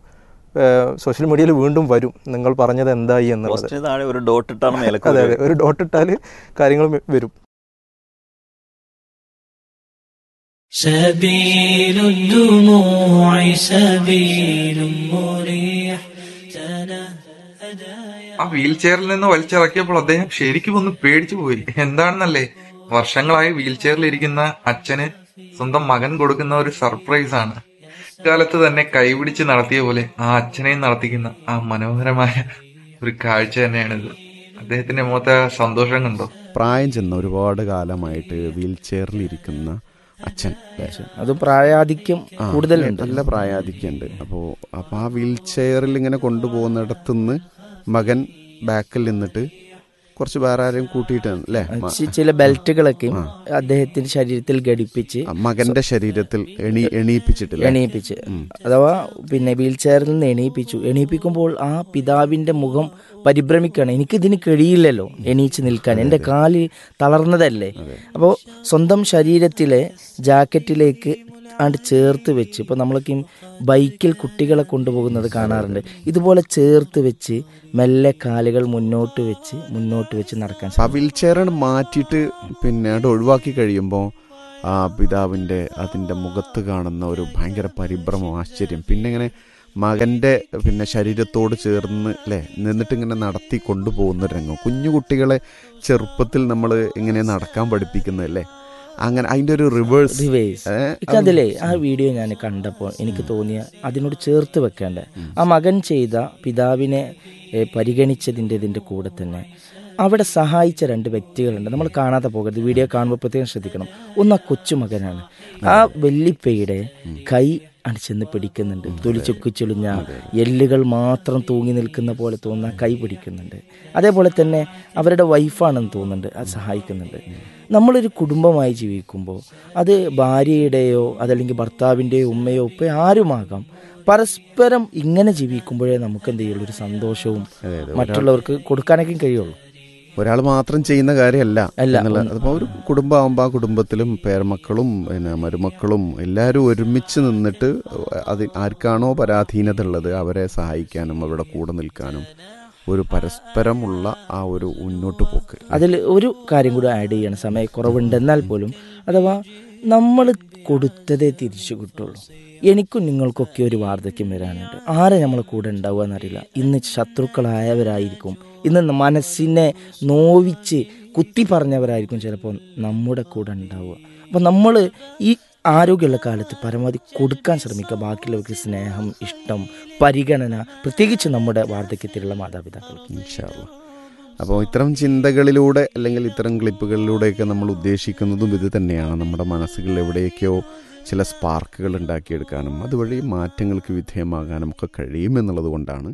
S5: സോഷ്യൽ മീഡിയയിൽ വീണ്ടും വരും നിങ്ങൾ പറഞ്ഞത് എന്തായി എന്നുള്ളത്
S6: പോസ്റ്റിന് താഴെ ഒരു ഡോട്ട് ഇട്ടാണ് മേലക്ക്
S5: അതെ അതെ
S6: വരിക.
S5: ഒരു ഡോട്ട് ഇട്ടാൽ കാര്യങ്ങൾ വ- വരും
S7: سبيل الدموع سبيل مريح تنهدى
S8: ആ വീൽ ചെയറിൽ നിന്ന് വലിച്ചിറക്കിയപ്പോൾ അദ്ദേഹം ശരിക്കും ഒന്ന് പേടിച്ചു പോയി എന്താണെന്നല്ലേ വർഷങ്ങളായി വീൽ ചെയറിൽ ഇരിക്കുന്ന അച്ഛന് സ്വന്തം മകൻ കൊടുക്കുന്ന ഒരു സർപ്രൈസ് ആണ് കാലത്ത് തന്നെ കൈപിടിച്ച് നടത്തിയ പോലെ ആ അച്ഛനെയും നടത്തിക്കുന്ന ആ മനോഹരമായ ഒരു കാഴ്ച തന്നെയാണിത് അദ്ദേഹത്തിന്റെ മുഖത്തെ ആ സന്തോഷം കണ്ടോ
S1: പ്രായം ചെന്ന ഒരുപാട് കാലമായിട്ട് വീൽ ചെയറിൽ ഇരിക്കുന്ന അച്ഛൻ അല്ലേ?
S9: അത് പ്രായാധിക്യം
S1: ആ,
S9: കൂടുതലുണ്ട്
S1: നല്ല പ്രായാധിക്യമുണ്ട് അപ്പോൾ അപ്പോൾ ആ വീൽ ചെയറിൽ ഇങ്ങനെ കൊണ്ടുപോകുന്നിടത്തുനിന്ന് മകൻ ബാക്കിൽ നിന്നിട്ട് കുറച്ച് വേറെ ആരെയും കൂട്ടിയിട്ടാണ് അല്ലേ മ-
S9: ചി- ചില ബെൽറ്റുകളൊക്കെയും
S1: ആ.
S9: അദ്ദേഹത്തിന്റെ ശരീരത്തിൽ ഘടിപ്പിച്ച്
S1: ആ, മകന്റെ ശരീരത്തിൽ എണി എണീപ്പിച്ചിട്ടില്ല
S9: എണീപ്പിച്ച് അഥവാ പിന്നെ വീൽ ചെയറിൽ നിന്ന് എണീപ്പിച്ചു എണീപ്പിക്കുമ്പോൾ ആ പിതാവിന്റെ മുഖം പരിഭ്രമിക്കുകയാണ് എനിക്കിതിന് കഴിയില്ലല്ലോ എണീച്ച് നിൽക്കാൻ എൻ്റെ കാല് തളർന്നതല്ലേ അപ്പോൾ സ്വന്തം ശരീരത്തിലെ ജാക്കറ്റിലേക്ക് ആണ്ട് ചേർത്ത് വെച്ച് ഇപ്പോൾ നമ്മളൊക്കെ ഈ ബൈക്കിൽ കുട്ടികളെ കൊണ്ടുപോകുന്നത് കാണാറുണ്ട് ഇതുപോലെ ചേർത്ത് വെച്ച് മെല്ലെ കാലുകൾ മുന്നോട്ട് വെച്ച് മുന്നോട്ട് വെച്ച് നടക്കാൻ
S1: ആ വീൽ ചെയർ മാറ്റിയിട്ട് പിന്നെ അത് ഒഴിവാക്കി കഴിയുമ്പോൾ ആ പിതാവിൻ്റെ അതിൻ്റെ മുഖത്ത് കാണുന്ന ഒരു ഭയങ്കര പരിഭ്രമം ആശ്ചര്യം പിന്നെ ഇങ്ങനെ മകൻ്റെ പിന്നെ ശരീരത്തോട് ചേർന്ന് അല്ലേ നിന്നിട്ട് ഇങ്ങനെ നടത്തി കൊണ്ടുപോകുന്ന ഒരു രംഗം കുഞ്ഞു കുട്ടികളെ ചെറുപ്പത്തിൽ നമ്മൾ ഇങ്ങനെ നടക്കാൻ പഠിപ്പിക്കുന്നതല്ലേ അങ്ങനെ അതിൻ്റെ ഒരു റിവേഴ്സ്
S9: റിവേഴ്സ് അതിലേ ആ വീഡിയോ ഞാൻ കണ്ടപ്പോൾ എനിക്ക് തോന്നിയ അതിനോട് ചേർത്ത് വെക്കേണ്ട ആ മകൻ ചെയ്ത പിതാവിനെ ഏ, പരിഗണിച്ചതിൻ്റെ ഇതിൻ്റെ കൂടെ തന്നെ അവിടെ സഹായിച്ച രണ്ട് വ്യക്തികളുണ്ട് നമ്മൾ കാണാതെ പോകരുത് വീഡിയോ കാണുമ്പോൾ പ്രത്യേകം ശ്രദ്ധിക്കണം ഒന്ന് ആ കൊച്ചുമകനാണ് ആ വെല്ലിപ്പയുടെ കൈ ആണ് ചെന്ന് പിടിക്കുന്നുണ്ട് തൊലി ചൊക്കിച്ചൊളിഞ്ഞ എല്ലുകൾ മാത്രം തൂങ്ങി നിൽക്കുന്ന പോലെ തോന്നുന്ന കൈ പിടിക്കുന്നുണ്ട് അതേപോലെ തന്നെ അവരുടെ വൈഫാണെന്ന് തോന്നുന്നുണ്ട് അത് സഹായിക്കുന്നുണ്ട് നമ്മളൊരു കുടുംബമായി ജീവിക്കുമ്പോൾ അത് ഭാര്യയുടെയോ അതല്ലെങ്കിൽ ഭർത്താവിൻ്റെയോ ഉമ്മയോ ഉപ്പയോ ആരുമാകാം പരസ്പരം ഇങ്ങനെ ജീവിക്കുമ്പോഴേ നമുക്ക് എന്ത് ചെയ്യുള്ളൂ ഒരു സന്തോഷവും മറ്റുള്ളവർക്ക് കൊടുക്കാനൊക്കെ കഴിയുള്ളൂ
S1: ഒരാൾ മാത്രം ചെയ്യുന്ന കാര്യമല്ല
S9: അല്ല.
S1: എന്നുള്ളത് അതിപ്പോൾ ഒരു കുടുംബമാകുമ്പോൾ ആ കുടുംബത്തിലും പേരമക്കളും പിന്നെ മരുമക്കളും എല്ലാവരും ഒരുമിച്ച് നിന്നിട്ട് അത് ആർക്കാണോ പരാധീനത ഉള്ളത് അവരെ സഹായിക്കാനും അവരുടെ കൂടെ നിൽക്കാനും ഒരു പരസ്പരമുള്ള ആ ഒരു മുന്നോട്ട് പോക്ക്
S9: അതിൽ ഒരു കാര്യം കൂടി ആഡ് ചെയ്യണം സമയക്കുറവുണ്ട് എന്നാൽ പോലും അഥവാ നമ്മൾ കൊടുത്തതേ തിരിച്ചു കിട്ടുള്ളൂ എനിക്കും നിങ്ങൾക്കൊക്കെ ഒരു വാർദ്ധക്യം വരാനുണ്ട് ആരെ നമ്മളെ കൂടെ ഉണ്ടാവുക എന്നറിയില്ല ഇന്ന് ശത്രുക്കളായവരായിരിക്കും ഇന്ന് മനസ്സിനെ നോവിച്ച് കുത്തി പറഞ്ഞവരായിരിക്കും ചിലപ്പോൾ നമ്മുടെ കൂടെ ഉണ്ടാവുക അപ്പം നമ്മൾ ഈ ആരോഗ്യമുള്ള കാലത്ത് പരമാവധി കൊടുക്കാൻ ശ്രമിക്കുക ബാക്കിയുള്ളവർക്ക് സ്നേഹം ഇഷ്ടം പരിഗണന പ്രത്യേകിച്ച് നമ്മുടെ വാർദ്ധക്യത്തിലുള്ള മാതാപിതാക്കൾക്ക്
S1: ഇൻഷാല്ല അപ്പോൾ ഇത്തരം ചിന്തകളിലൂടെ അല്ലെങ്കിൽ ഇത്തരം ക്ലിപ്പുകളിലൂടെയൊക്കെ നമ്മൾ ഉദ്ദേശിക്കുന്നതും ഇത് തന്നെയാണ് നമ്മുടെ മനസ്സുകളിൽ എവിടെയൊക്കെയോ ചില സ്പാർക്കുകൾ ഉണ്ടാക്കിയെടുക്കാനും അതുവഴി മാറ്റങ്ങൾക്ക് വിധേയമാകാനും ഒക്കെ കഴിയുമെന്നുള്ളത് കൊണ്ടാണ്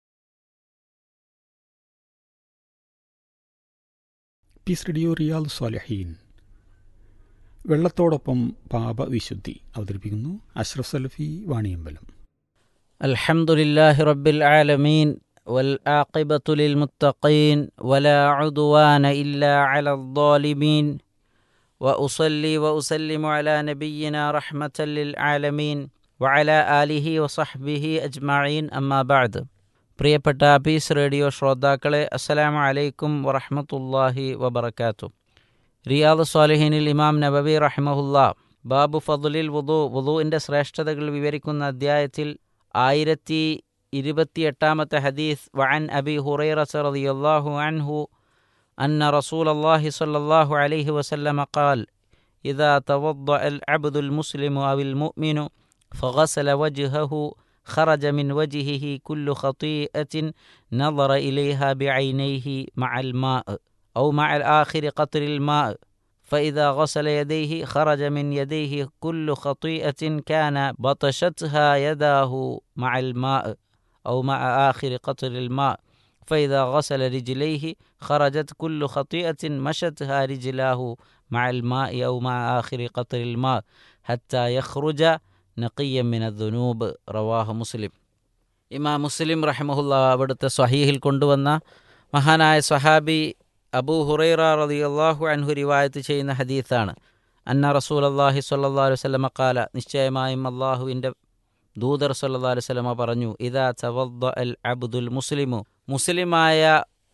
S10: പീസ് റേഡിയോ റിയാദ് സ്വാലഹീൻ വെള്ളത്തോടൊപ്പം പാപവിശുദ്ധി അവതരിപ്പിക്കുന്നു അഷ്റഫ് സലഫി വാണിയമ്പലം
S11: الحمد لله رب العالمين والعاقبة للمتقين ولا عدوان إلا على الظالمين وأصلي وأسلم على نبينا رحمة للعالمين وعلى آله وصحبه أجمعين أما بعد പ്രിയപ്പെട്ട പീസ് റേഡിയോ ശ്രോതാക്കളെ അസ്സലാമു അലൈക്കും വറഹ്മത്തുള്ളാഹി വബറകാതുഹു റിയാദ് സ്വാലിഹീനിൽ ഇമാം നബവി റഹിമഹുല്ല ബാബു ഫضലിൽ വുദു വുദുവിൻ്റെ ശ്രേഷ്ഠതകൾ വിവരിക്കുന്ന അധ്യായത്തിൽ ആയിരത്തി ഇരുപത്തിയെട്ടാമത്തെ ഹദീസ് വഅൻ അബി ഹുറൈറ റളിയല്ലാഹു അൻഹു أن رسول الله صلى الله عليه وسلم قال إذا توضأ العبد المسلم أو المؤمن فغسل وجهه خرج من وجهه كل خطيئة نظر إليها بعينيه مع الماء أو مع الآخر قطر الماء فإذا غسل يديه خرج من يديه كل خطيئة كان بطشتها يداه مع الماء أو مع آخر قطر الماء فإذا غسل رجليه خرجت كل خطيئة مشتها رجلاه مع الماء أو مع آخر قطر الماء حتى يخرج نقيا من الذنوب رواه مسلم ഇമാം മുസ്ലിം റഹ്മഹുല്ല അവിടുത്തെ സ്വഹീഹിൽ കൊണ്ടുവന്ന മഹാനായ സ്വഹാബി അബൂ ഹുറൈറ റളിയല്ലാഹു അൻഹു റിവായത്ത് ചെയ്യുന്ന ഹദീത്താണ് അന്ന റസൂൽ അള്ളാഹി സ്വല്ലല്ലാഹു അലൈഹി വസല്ലമ ഖാല നിശ്ചയമായും അള്ളാഹുവിൻ്റെ ദൂതർ സല്ലാ അലുസലമ പറഞ്ഞു ഇതാ തവദ്ദ അൽ അബ്ദുൽ മുസ്ലിമു മുസ്ലിമായ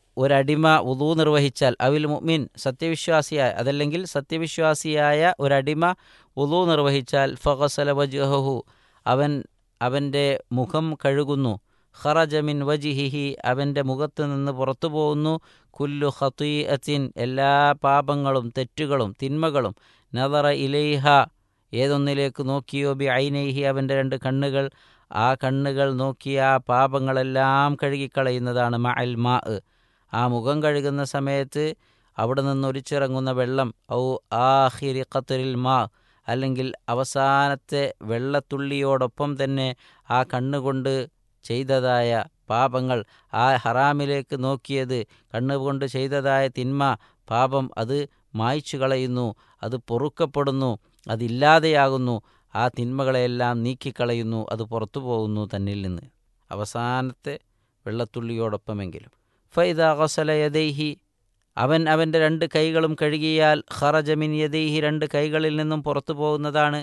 S11: ഒരടിമ ഉദൂ നിർവഹിച്ചാൽ അവിൽ മുഅ്മിൻ സത്യവിശ്വാസിയായ അതല്ലെങ്കിൽ സത്യവിശ്വാസിയായ ഒരടിമ ഉദൂ നിർവഹിച്ചാൽ ഫഗസല വജ്ഹഹു അവൻ അവൻ്റെ മുഖം കഴുകുന്നു ഖറജമിൻ വജിഹിഹി അവൻ്റെ മുഖത്ത് നിന്ന് പുറത്തു പോകുന്നു കുല്ലു ഖത്തീഅത്തിൻ എല്ലാ പാപങ്ങളും തെറ്റുകളും തിന്മകളും നദറ ഇലൈഹ ഏതൊന്നിലേക്ക് നോക്കിയോ ബി ഐനൈഹി അവൻ്റെ രണ്ട് കണ്ണുകൾ ആ കണ്ണുകൾ നോക്കിയ ആ പാപങ്ങളെല്ലാം കഴുകിക്കളയുന്നതാണ് മ അൽ മാ ആ മുഖം കഴുകുന്ന സമയത്ത് അവിടെ നിന്ന് ഒലിച്ചിറങ്ങുന്ന വെള്ളം ഔ ആഹിരി ഖത്തറിൽ മാ അല്ലെങ്കിൽ അവസാനത്തെ വെള്ളത്തുള്ളിയോടൊപ്പം തന്നെ ആ കണ്ണുകൊണ്ട് ചെയ്തതായ പാപങ്ങൾ ആ ഹറാമിലേക്ക് നോക്കിയത് കണ്ണുകൊണ്ട് ചെയ്തതായ തിന്മ പാപം അത് മായ്ച്ചു കളയുന്നു അത് പൊറുക്കപ്പെടുന്നു അതില്ലാതെയാകുന്നു ആ തിന്മകളെല്ലാം നീക്കിക്കളയുന്നു അത് പുറത്തു പോകുന്നു തന്നിൽ നിന്ന് അവസാനത്തെ വെള്ളത്തുള്ളിയോടൊപ്പമെങ്കിലും ഫൈദ ഗസല യദൈഹി അവൻ അവൻ്റെ രണ്ട് കൈകളും കഴുകിയാൽ ഖറജമിൻ യദൈഹി രണ്ട് കൈകളിൽ നിന്നും പുറത്തു പോകുന്നതാണ്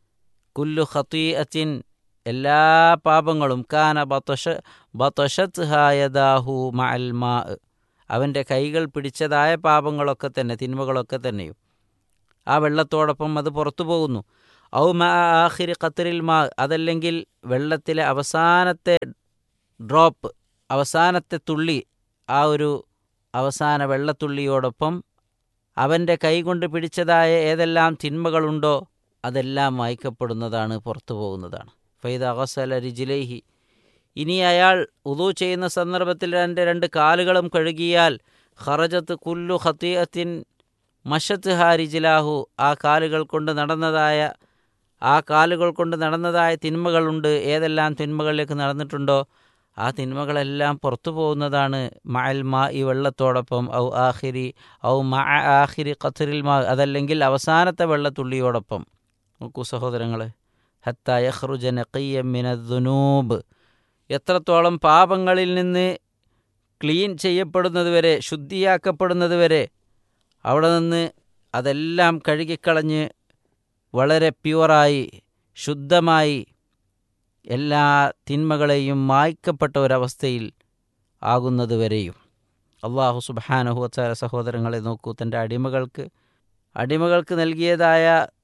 S11: കുല്ലു ഖത്തീഅത്തിൻ എല്ലാ പാപങ്ങളും കാന ബത്തഷ ബത്തഷത്ത് ഹായദാഹു മഅൽ മാ അവൻ്റെ കൈകൾ പിടിച്ചതായ പാപങ്ങളൊക്കെ തന്നെ തിന്മകളൊക്കെ തന്നെയും ആ വെള്ളത്തോടൊപ്പം അത് പുറത്തു പോകുന്നു ഔ മാ ആഖിരി ഖത്തറിൽ മാ അതല്ലെങ്കിൽ വെള്ളത്തിലെ അവസാനത്തെ ഡ്രോപ്പ് അവസാനത്തെ തുള്ളി ആ ഒരു അവസാന വെള്ളത്തുള്ളിയോടൊപ്പം അവൻ്റെ കൈകൊണ്ട് പിടിച്ചതായ ഏതെല്ലാം തിന്മകളുണ്ടോ അതെല്ലാം വായിക്കപ്പെടുന്നതാണ് പുറത്തു പോകുന്നതാണ് ഫൈദ അഗസല രിജിലേഹി ഇനി അയാൾ ഉദു ചെയ്യുന്ന സന്ദർഭത്തിൽ എൻ്റെ രണ്ട് കാലുകളും കഴുകിയാൽ ഖറജത്ത് കുല്ലു ഖത്തീഅത്തിൻ മഷത്ത് ഹാ രിജിലാഹു ആ കാലുകൾ കൊണ്ട് നടന്നതായ ആ കാലുകൾ കൊണ്ട് നടന്നതായ തിന്മകളുണ്ട് ഏതെല്ലാം തിന്മകളിലേക്ക് നടന്നിട്ടുണ്ടോ ആ തിന്മകളെല്ലാം പുറത്തു പോകുന്നതാണ് മഅൽ മാ ഈ വെള്ളത്തോടൊപ്പം ഔ ആഹിരി ഔ മ ആഹിരി ഖത്തറിൽ മാ അതല്ലെങ്കിൽ അവസാനത്തെ വെള്ളത്തുള്ളിയോടൊപ്പം നോക്കൂ സഹോദരങ്ങളെ ഹത്ത യഹ്റുജ നഖയ്യമിനദ്ദുനൂബ് എത്രത്തോളം പാപങ്ങളിൽ നിന്ന് ക്ലീൻ ചെയ്യപ്പെടുന്നത് വരെ ശുദ്ധിയാക്കപ്പെടുന്നത് വരെ അവിടെ നിന്ന് അതെല്ലാം കഴുകിക്കളഞ്ഞ് വളരെ പ്യുവറായി ശുദ്ധമായി എല്ലാ തിന്മകളെയും മായ്ക്കപ്പെട്ട ഒരവസ്ഥയിൽ ആകുന്നത് വരെയും അള്ളാഹു സുബാനഹുവച്ചാര സഹോദരങ്ങളെ നോക്കൂ തൻ്റെ അടിമകൾക്ക് അടിമകൾക്ക് നൽകിയതായ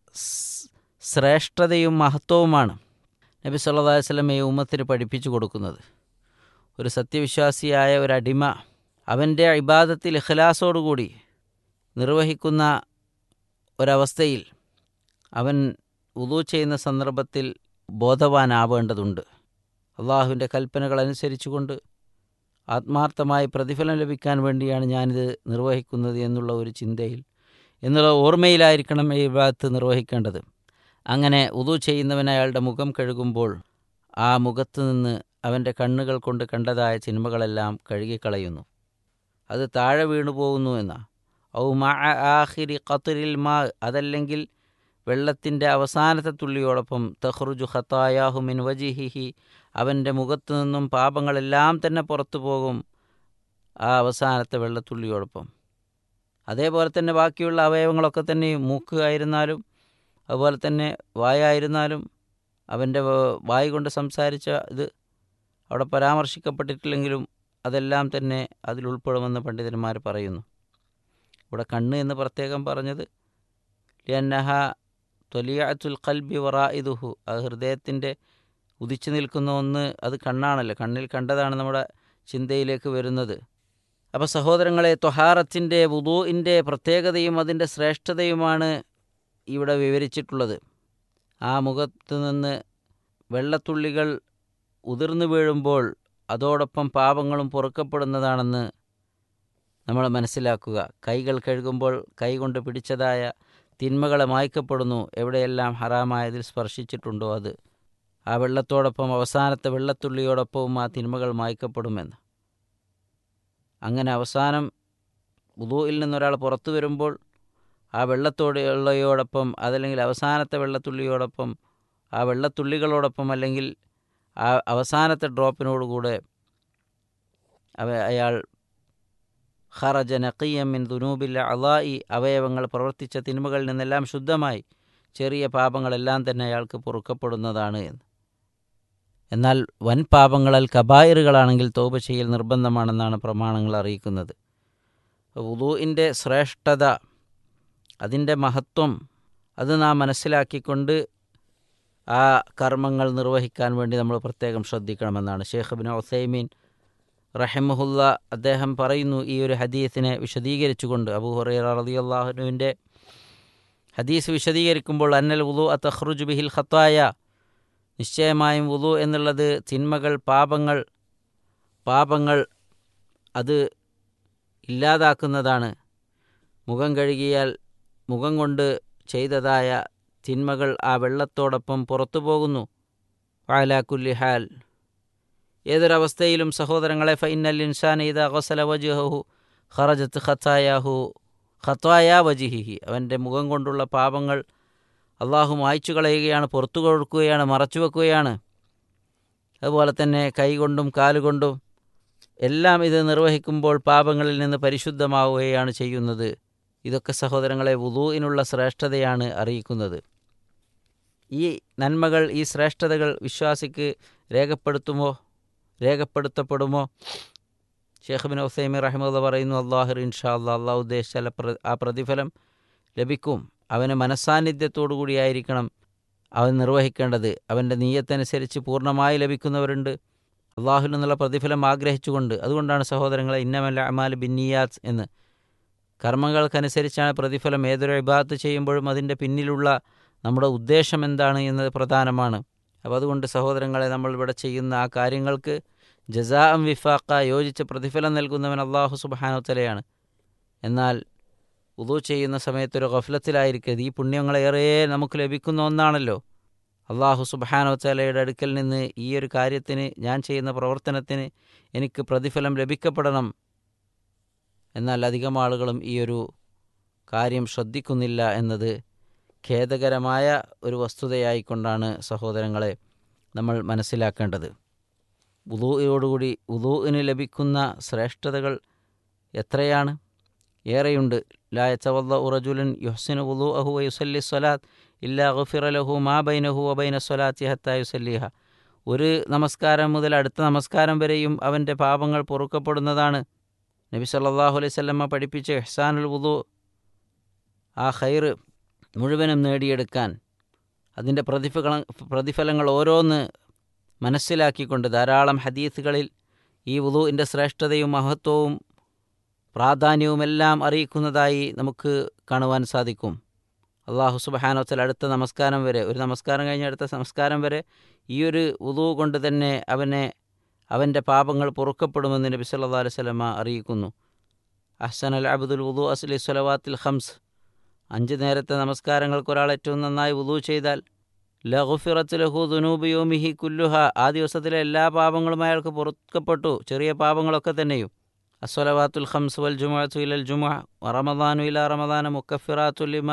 S11: ശ്രേഷ്ഠതയും മഹത്വവുമാണ് നബി സല്ലാ വല്ലമയെ ഉമ്മത്തിന് പഠിപ്പിച്ചു കൊടുക്കുന്നത് ഒരു സത്യവിശ്വാസിയായ ഒരു അടിമ അവൻ്റെ ഇബാദത്തിൽ ഇഖ്ലാസോടുകൂടി നിർവഹിക്കുന്ന ഒരവസ്ഥയിൽ അവൻ ഉദു ചെയ്യുന്ന സന്ദർഭത്തിൽ ബോധവാനാവേണ്ടതുണ്ട് അള്ളാഹുവിൻ്റെ കൽപ്പനകൾ അനുസരിച്ചുകൊണ്ട് ആത്മാർത്ഥമായി പ്രതിഫലം ലഭിക്കാൻ വേണ്ടിയാണ് ഞാനിത് നിർവഹിക്കുന്നത് എന്നുള്ള ഒരു ചിന്തയിൽ എന്നുള്ള ഓർമ്മയിലായിരിക്കണം ഈ വിഭാഗത്ത് നിർവഹിക്കേണ്ടത് അങ്ങനെ ഉതു ചെയ്യുന്നവൻ അയാളുടെ മുഖം കഴുകുമ്പോൾ ആ മുഖത്ത് നിന്ന് അവൻ്റെ കണ്ണുകൾ കൊണ്ട് കണ്ടതായ ചിന്മകളെല്ലാം കഴുകിക്കളയുന്നു അത് താഴെ വീണു പോകുന്നു എന്ന ഔ മാ ആഹിരി ഖത്തറിൽ മാ അതല്ലെങ്കിൽ വെള്ളത്തിൻ്റെ അവസാനത്തെ തുള്ളിയോടൊപ്പം തഹ്റുജു ഖത്തായാഹു മിൻ വജിഹിഹി അവൻ്റെ മുഖത്തു നിന്നും പാപങ്ങളെല്ലാം തന്നെ പുറത്തു പോകും ആ അവസാനത്തെ വെള്ളത്തുള്ളിയോടൊപ്പം അതേപോലെ തന്നെ ബാക്കിയുള്ള അവയവങ്ങളൊക്കെ തന്നെ മൂക്ക് ആയിരുന്നാലും അതുപോലെ തന്നെ വായായിരുന്നാലും അവൻ്റെ വായി കൊണ്ട് സംസാരിച്ച ഇത് അവിടെ പരാമർശിക്കപ്പെട്ടിട്ടില്ലെങ്കിലും അതെല്ലാം തന്നെ അതിൽ ഉൾപ്പെടുമെന്ന് പണ്ഡിതന്മാർ പറയുന്നു ഇവിടെ കണ്ണ് എന്ന് പ്രത്യേകം പറഞ്ഞത് ലിയന്നഹ തൊലിയാത്തുൽ കൽബി വറായിദുഹു ആ ഹൃദയത്തിൻ്റെ ഉദിച്ചു നിൽക്കുന്ന ഒന്ന് അത് കണ്ണാണല്ലോ കണ്ണിൽ കണ്ടതാണ് നമ്മുടെ ചിന്തയിലേക്ക് വരുന്നത് അപ്പോൾ സഹോദരങ്ങളെ തൊഹാറത്തിൻ്റെ വുദൂഇൻ്റെ പ്രത്യേകതയും അതിൻ്റെ ശ്രേഷ്ഠതയുമാണ് ഇവിടെ വിവരിച്ചിട്ടുള്ളത് ആ മുഖത്ത് നിന്ന് വെള്ളത്തുള്ളികൾ ഉതിർന്നു വീഴുമ്പോൾ അതോടൊപ്പം പാപങ്ങളും പൊറുക്കപ്പെടുന്നതാണെന്ന് നമ്മൾ മനസ്സിലാക്കുക കൈകൾ കഴുകുമ്പോൾ കൈകൊണ്ട് പിടിച്ചതായ തിന്മകളെ മായ്ക്കപ്പെടുന്നു എവിടെയെല്ലാം ഹറാമായതിൽ സ്പർശിച്ചിട്ടുണ്ടോ അത് ആ വെള്ളത്തോടൊപ്പം അവസാനത്തെ വെള്ളത്തുള്ളിയോടൊപ്പവും ആ തിന്മകൾ മായ്ക്കപ്പെടുമെന്ന് അങ്ങനെ അവസാനം ഉദൂയിൽ നിന്നൊരാൾ പുറത്തു വരുമ്പോൾ ആ വെള്ളത്തോടെയുള്ളയോടൊപ്പം അതല്ലെങ്കിൽ അവസാനത്തെ വെള്ളത്തുള്ളിയോടൊപ്പം ആ വെള്ളത്തുള്ളികളോടൊപ്പം അല്ലെങ്കിൽ ആ അവസാനത്തെ ഡ്രോപ്പിനോടുകൂടെ അവ അയാൾ ഖറജ നഖിയമ്മിൻ ദുനൂബില്ല അള്ളായി അവയവങ്ങൾ പ്രവർത്തിച്ച തിന്മകളിൽ നിന്നെല്ലാം ശുദ്ധമായി ചെറിയ പാപങ്ങളെല്ലാം തന്നെ അയാൾക്ക് പൊറുക്കപ്പെടുന്നതാണ് എന്ന് എന്നാൽ വൻ പാപങ്ങളാൽ കബായറുകളാണെങ്കിൽ തോപ ചെയ്യൽ നിർബന്ധമാണെന്നാണ് പ്രമാണങ്ങൾ അറിയിക്കുന്നത് വുളുവിൻ്റെ ശ്രേഷ്ഠത അതിൻ്റെ മഹത്വം അത് നാം മനസ്സിലാക്കിക്കൊണ്ട് ആ കർമ്മങ്ങൾ നിർവഹിക്കാൻ വേണ്ടി നമ്മൾ പ്രത്യേകം ശ്രദ്ധിക്കണമെന്നാണ് ഷേഖ് ബിൻ ഒസൈമീൻ റഹിമഹുല്ല അദ്ദേഹം പറയുന്നു ഈ ഒരു ഹദീസിനെ വിശദീകരിച്ചുകൊണ്ട് അബൂ ഹുറൈറ റളിയല്ലാഹുവിൻ്റെ ഹദീസ് വിശദീകരിക്കുമ്പോൾ അന്നൽ വുളു അ തഖ്റുജ് ബിഹിൽ ഖത്തായ നിശ്ചയമായും വുളു എന്നുള്ളത് തിന്മകൾ പാപങ്ങൾ പാപങ്ങൾ അത് ഇല്ലാതാക്കുന്നതാണ് മുഖം കഴുകിയാൽ മുഖം കൊണ്ട് ചെയ്തതായ തിന്മകൾ ആ വെള്ളത്തോടൊപ്പം പുറത്തു പോകുന്നു വാലാക്കുല്ലി ഹാൽ ഏതൊരവസ്ഥയിലും സഹോദരങ്ങളെ ഫൈനൽ ഇൻസാൻ ഇത ഗസല വജുഹു ഖറജത്ത് ഖത്തായാഹു ഖത്തായ വജിഹിഹി അവൻ്റെ മുഖം കൊണ്ടുള്ള പാപങ്ങൾ അള്ളാഹു മായ്ച്ചു കളയുകയാണ് പുറത്തു കൊടുക്കുകയാണ് മറച്ചു വെക്കുകയാണ് അതുപോലെ തന്നെ കൈകൊണ്ടും കാലുകൊണ്ടും എല്ലാം ഇത് നിർവഹിക്കുമ്പോൾ പാപങ്ങളിൽ നിന്ന് പരിശുദ്ധമാവുകയാണ് ചെയ്യുന്നത് ഇതൊക്കെ സഹോദരങ്ങളെ വുദൂഇനുള്ള ശ്രേഷ്ഠതയാണ് അറിയിക്കുന്നത് ഈ നന്മകൾ ഈ ശ്രേഷ്ഠതകൾ വിശ്വാസിക്ക് രേഖപ്പെടുത്തുമോ രേഖപ്പെടുത്തപ്പെടുമോ ഷേഖ് ബിൻ ഹുസൈമി റഹ്മുല്ല പറയുന്നു അള്ളാഹിർ ഇൻഷാ അല്ലാ അള്ളാഹു ഉദ്ദേശിച്ച പ്ര- ആ പ്രതിഫലം ലഭിക്കും അവന് മനസ്സാന്നിധ്യത്തോടു കൂടിയായിരിക്കണം അവൻ നിർവഹിക്കേണ്ടത് അവൻ്റെ നീയത്തനുസരിച്ച് പൂർണ്ണമായി ലഭിക്കുന്നവരുണ്ട് അള്ളാഹുൽ നിന്നുള്ള പ്രതിഫലം ആഗ്രഹിച്ചുകൊണ്ട് അതുകൊണ്ടാണ് സഹോദരങ്ങളെ ഇന്നമല്ല അമാൽ ബിന്നിയാത്ത് എന്ന് കർമ്മങ്ങൾക്കനുസരിച്ചാണ് പ്രതിഫലം ഏതൊരു ഇബാത്ത് ചെയ്യുമ്പോഴും അതിൻ്റെ പിന്നിലുള്ള നമ്മുടെ ഉദ്ദേശം എന്താണ് എന്നത് പ്രധാനമാണ് അപ്പോൾ അതുകൊണ്ട് സഹോദരങ്ങളെ നമ്മൾ ഇവിടെ ചെയ്യുന്ന ആ കാര്യങ്ങൾക്ക് ജസാ അം വിഫാക്ക യോജിച്ച പ്രതിഫലം നൽകുന്നവൻ അള്ളാഹു സുബാനോത്തലയാണ് എന്നാൽ ഉദു ചെയ്യുന്ന സമയത്ത് ഒരു ഗഫലത്തിലായിരിക്കരുത് ഈ പുണ്യങ്ങളേറെ നമുക്ക് ലഭിക്കുന്ന ഒന്നാണല്ലോ അള്ളാഹു സുബാനോത്തലയുടെ അടുക്കൽ നിന്ന് ഈ ഒരു കാര്യത്തിന് ഞാൻ ചെയ്യുന്ന പ്രവർത്തനത്തിന് എനിക്ക് പ്രതിഫലം ലഭിക്കപ്പെടണം എന്നാൽ അധികം ആളുകളും ഈ ഒരു കാര്യം ശ്രദ്ധിക്കുന്നില്ല എന്നത് ഖേദകരമായ ഒരു വസ്തുതയായിക്കൊണ്ടാണ് സഹോദരങ്ങളെ നമ്മൾ മനസ്സിലാക്കേണ്ടത് ഉദൂയോടുകൂടി ഉദൂവിന് ലഭിക്കുന്ന ശ്രേഷ്ഠതകൾ എത്രയാണ് ഏറെയുണ്ട് ലായ ചവല്ല ഉറജുലൻ യുഹ്സിന് ഉദു അഹു യുസല്ലി സ്വലാത്ത് ഇല്ലാ ഗുഫിറ ലഹു മാ ബൈനഹു വബൈന സ്വലാത്തി ഹത്ത യുസല്ലിഹ ഒരു നമസ്കാരം മുതൽ അടുത്ത നമസ്കാരം വരെയും അവൻ്റെ പാപങ്ങൾ പൊറുക്കപ്പെടുന്നതാണ് നബി സല്ലല്ലാഹു അലൈഹി വസല്ലമ പഠിപ്പിച്ച ഇഹ്സാനുൽ വുദു ആ ഖൈറ് മുഴുവനും നേടിയെടുക്കാൻ അതിൻ്റെ പ്രതിഫല പ്രതിഫലങ്ങൾ ഓരോന്ന് മനസ്സിലാക്കിക്കൊണ്ട് ധാരാളം ഹദീസുകളിൽ ഈ വുളുവിൻ്റെ ശ്രേഷ്ഠതയും മഹത്വവും പ്രാധാന്യവുമെല്ലാം അറിയിക്കുന്നതായി നമുക്ക് കാണുവാൻ സാധിക്കും അള്ളാഹു സുബഹാനോത്തൽ അടുത്ത നമസ്കാരം വരെ ഒരു നമസ്കാരം കഴിഞ്ഞ് അടുത്ത നമസ്കാരം വരെ ഈ ഒരു വുളു കൊണ്ട് തന്നെ അവനെ അവൻ്റെ പാപങ്ങൾ പൊറുക്കപ്പെടുമെന്ന് നബി സല്ലല്ലാഹു അലൈഹി വസല്ലമ അറിയിക്കുന്നു അഹ്സൻ അൽ അബ്ദുൽ വുദു അസ്ലി സ്വലവാത്തിൽ ഖംസ് അഞ്ച് നേരത്തെ നമസ്കാരങ്ങൾക്ക് ഒരാൾ ഏറ്റവും നന്നായി വുദു ചെയ്താൽ ലഹുഫിറത്ത് ലഹു ദുനൂബ് യോമിഹി കുല്ലുഹ ആ ദിവസത്തിലെ എല്ലാ പാപങ്ങളും അയാൾക്ക് പൊറുക്കപ്പെട്ടു ചെറിയ പാപങ്ങളൊക്കെ തന്നെയും അസ്വലവാത്തുൽ ഖംസ് വൽ ജുമുഅത്തു ഇലൽ ജുമുഅ റമദാനു ഇല റമദാന മുക്കഫിറാത്തുലിമ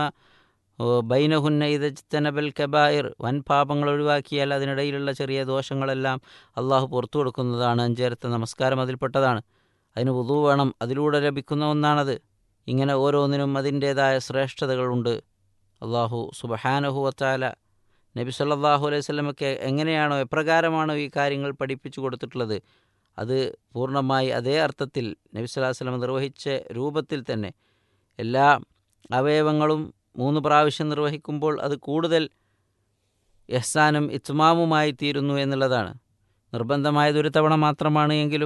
S11: ബൈനഹുന്ന ഇതജ്തനബൽ കബായിർ വൻ പാപങ്ങൾ ഒഴിവാക്കിയാൽ അതിനിടയിലുള്ള ചെറിയ ദോഷങ്ങളെല്ലാം അള്ളാഹു പുറത്തു കൊടുക്കുന്നതാണ് അഞ്ചേരത്തെ നമസ്കാരം അതിൽപ്പെട്ടതാണ് അതിന് വുദു വേണം അതിലൂടെ ലഭിക്കുന്ന ഒന്നാണത് ഇങ്ങനെ ഓരോന്നിനും അതിൻ്റേതായ ശ്രേഷ്ഠതകളുണ്ട് അള്ളാഹു സുബഹാനഹുവത്താല നബി സല്ലല്ലാഹു അലൈഹി സ്വലമക്ക് എങ്ങനെയാണോ എപ്രകാരമാണോ ഈ കാര്യങ്ങൾ പഠിപ്പിച്ചു കൊടുത്തിട്ടുള്ളത് അത് പൂർണ്ണമായി അതേ അർത്ഥത്തിൽ നബി സല്ലല്ലാഹു അലൈഹി വസല്ലം നിർവഹിച്ച രൂപത്തിൽ തന്നെ എല്ലാ അവയവങ്ങളും മൂന്ന് പ്രാവശ്യം നിർവഹിക്കുമ്പോൾ അത് കൂടുതൽ യഹ്സാനും ഇത്മാമുമായി തീരുന്നു എന്നുള്ളതാണ് നിർബന്ധമായത് ഒരു തവണ മാത്രമാണ് എങ്കിലും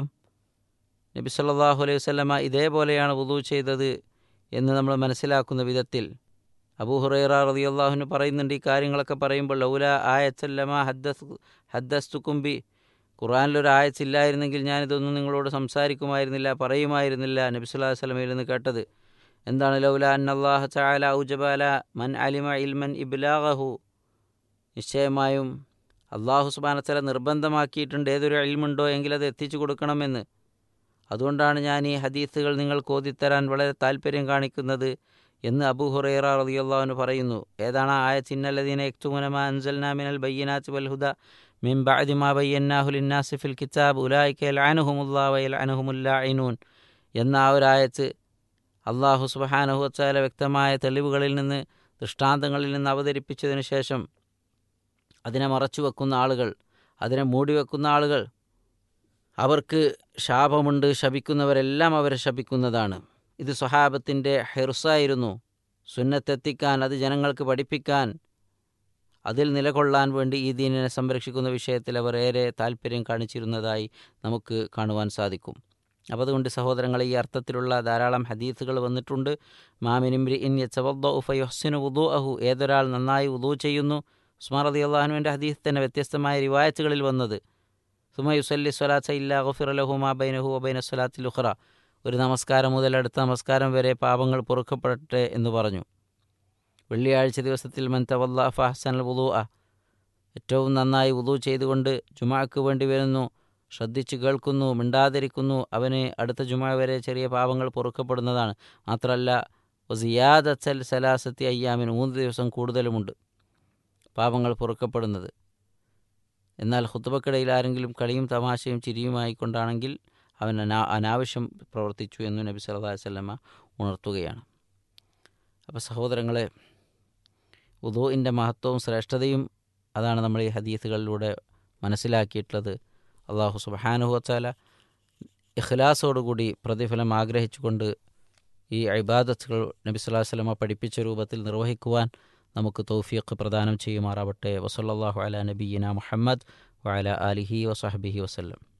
S11: നബി സല്ലല്ലാഹു അലൈഹി വസല്ലമ ഇതേപോലെയാണ് വുദു ചെയ്തത് എന്ന് നമ്മൾ മനസ്സിലാക്കുന്ന വിധത്തിൽ അബൂ ഹുറൈറ റളിയല്ലാഹുവിന് പറയുന്നുണ്ട് ഈ കാര്യങ്ങളൊക്കെ പറയുമ്പോൾ ലൗല ആയത്തല്ലമ ഹദ്ദസ് ഹദ്ദസ്തുക്കുംബി ഖുറാനിലൊരു ആയത്തില്ലായിരുന്നെങ്കിൽ ഞാനിതൊന്നും നിങ്ങളോട് സംസാരിക്കുമായിരുന്നില്ല പറയുമായിരുന്നില്ല നബി സല്ലല്ലാഹു അലൈഹി വസല്ലമയിൽ നിന്ന് കേട്ടത് എന്താണ് ലൗല അന്നല്ലാഹ തആല ഔജബാല മൻ അലിമ ഇൽമൻ ഇബ്ലാഗഹു നിശ്ചയമായും അള്ളാഹു സുബാനത്തല നിർബന്ധമാക്കിയിട്ടുണ്ട് ഏതൊരു ഇൽമുണ്ടോ എങ്കിൽ അത് എത്തിച്ചു കൊടുക്കണമെന്ന് അതുകൊണ്ടാണ് ഞാൻ ഈ ഹദീസുകൾ നിങ്ങൾക്ക് ഓതിത്തരാൻ വളരെ താല്പര്യം കാണിക്കുന്നത് എന്ന് അബൂ ഹുറൈറ റളിയല്ലാഹുവിന് പറയുന്നു ഏതാണ് ആ ആയ ചിന്നല്ലദീന യക്തുമുനമ അൻസൽനാ മിനൽ ബയ്യനാത്ത് വൽ ഹുദ മിൻ ബഅദി മാ ബയ്യന്നാഹു ലിന്നാസി ഫിൽ കിതാബ് ഉലായിക യൽഅനുഹുമുല്ലാഹു വ യൽഅനുഹുമുല്ലാഇനൂൻ എന്ന ആ ഒരു ആയത്ത് അള്ളാഹു സുബ്ഹാനഹു വതആല വ്യക്തമായ തെളിവുകളിൽ നിന്ന് ദൃഷ്ടാന്തങ്ങളിൽ നിന്ന് അവതരിപ്പിച്ചതിന് ശേഷം അതിനെ മറച്ചു വെക്കുന്ന ആളുകൾ അതിനെ മൂടിവെക്കുന്ന ആളുകൾ അവർക്ക് ശാപമുണ്ട് ശപിക്കുന്നവരെല്ലാം അവരെ ശപിക്കുന്നതാണ് ഇത് സ്വഹാബത്തിൻ്റെ ഹെറുസായിരുന്നു സുന്നത്തെത്തിക്കാൻ അത് ജനങ്ങൾക്ക് പഠിപ്പിക്കാൻ അതിൽ നിലകൊള്ളാൻ വേണ്ടി ഈ ദീനിനെ സംരക്ഷിക്കുന്ന വിഷയത്തിൽ അവർ ഏറെ താല്പര്യം കാണിച്ചിരുന്നതായി നമുക്ക് കാണുവാൻ സാധിക്കും അപ്പോൾ അതുകൊണ്ട് സഹോദരങ്ങളെ ഈ അർത്ഥത്തിലുള്ള ധാരാളം ഹദീസുകൾ വന്നിട്ടുണ്ട് മാമിനിംരി ഇൻ യച്ചവദ്ദുഫയുഹ്സിനു ഉദു അഹു ഏതൊരാൾ നന്നായി ഉദു ചെയ്യുന്നു ഉസ്മാൻ റതി അള്ളാഹുവിൻ്റെ ഹദീസ് തന്നെ വ്യത്യസ്തമായ റിവായത്തുകളിൽ വന്നത് സുമ യുസല്ലി സ്വലാത്ത ഇല്ലാ ഗുഫിർ ലഹു മാ ബൈനഹു വബൈന സ്വലാത്തിൽ ഉഖറ ഒരു നമസ്കാരം മുതൽ അടുത്ത നമസ്കാരം വരെ പാപങ്ങൾ പൊറുക്കപ്പെടട്ടെ എന്ന് പറഞ്ഞു വെള്ളിയാഴ്ച ദിവസത്തിൽ മൻ തവല്ല ഫഹസൻ വുദു അ ഏറ്റവും നന്നായി വുദു ചെയ്തുകൊണ്ട് ജുമാക്ക് വേണ്ടി വരുന്നു ശ്രദ്ധിച്ചു കേൾക്കുന്നു മിണ്ടാതിരിക്കുന്നു അവന് അടുത്ത ജുമാ വരെ ചെറിയ പാപങ്ങൾ പൊറുക്കപ്പെടുന്നതാണ് മാത്രമല്ല സിയാദത്തൽ സലാസത്തി അയ്യാമിന് മൂന്ന് ദിവസം കൂടുതലുമുണ്ട് പാപങ്ങൾ പൊറുക്കപ്പെടുന്നത് എന്നാൽ ഹുത്തുബക്കിടയിൽ ആരെങ്കിലും കളിയും തമാശയും ചിരിയുമായി കൊണ്ടാണെങ്കിൽ അവൻ അനാ അനാവശ്യം പ്രവർത്തിച്ചു എന്ന് നബി സല്ലല്ലാഹു അലൈഹി വസല്ലമ ഉണർത്തുകയാണ് അപ്പോൾ സഹോദരങ്ങളെ ഉദോയിൻ്റെ മഹത്വവും ശ്രേഷ്ഠതയും അതാണ് നമ്മൾ ഈ ഹദീസുകളിലൂടെ മനസ്സിലാക്കിയിട്ടുള്ളത് അള്ളാഹു സുബഹാനുഹു വച്ചാല ഇഖ്ലാസോടുകൂടി പ്രതിഫലം ആഗ്രഹിച്ചുകൊണ്ട് ഈ ഇബാദത്തുകൾ നബി സല്ലല്ലാഹു അലൈഹി വസല്ലമ പഠിപ്പിച്ച രൂപത്തിൽ നിർവഹിക്കുവാൻ നമുക്ക് തൗഫീഖ് പ്രദാനം ചെയ്യുമാറാവട്ടെ വസല്ലല്ലാഹു അലാ നബിയിന മുഹമ്മദ് വഅല ആലിഹി വസഹബിഹി വസല്ലം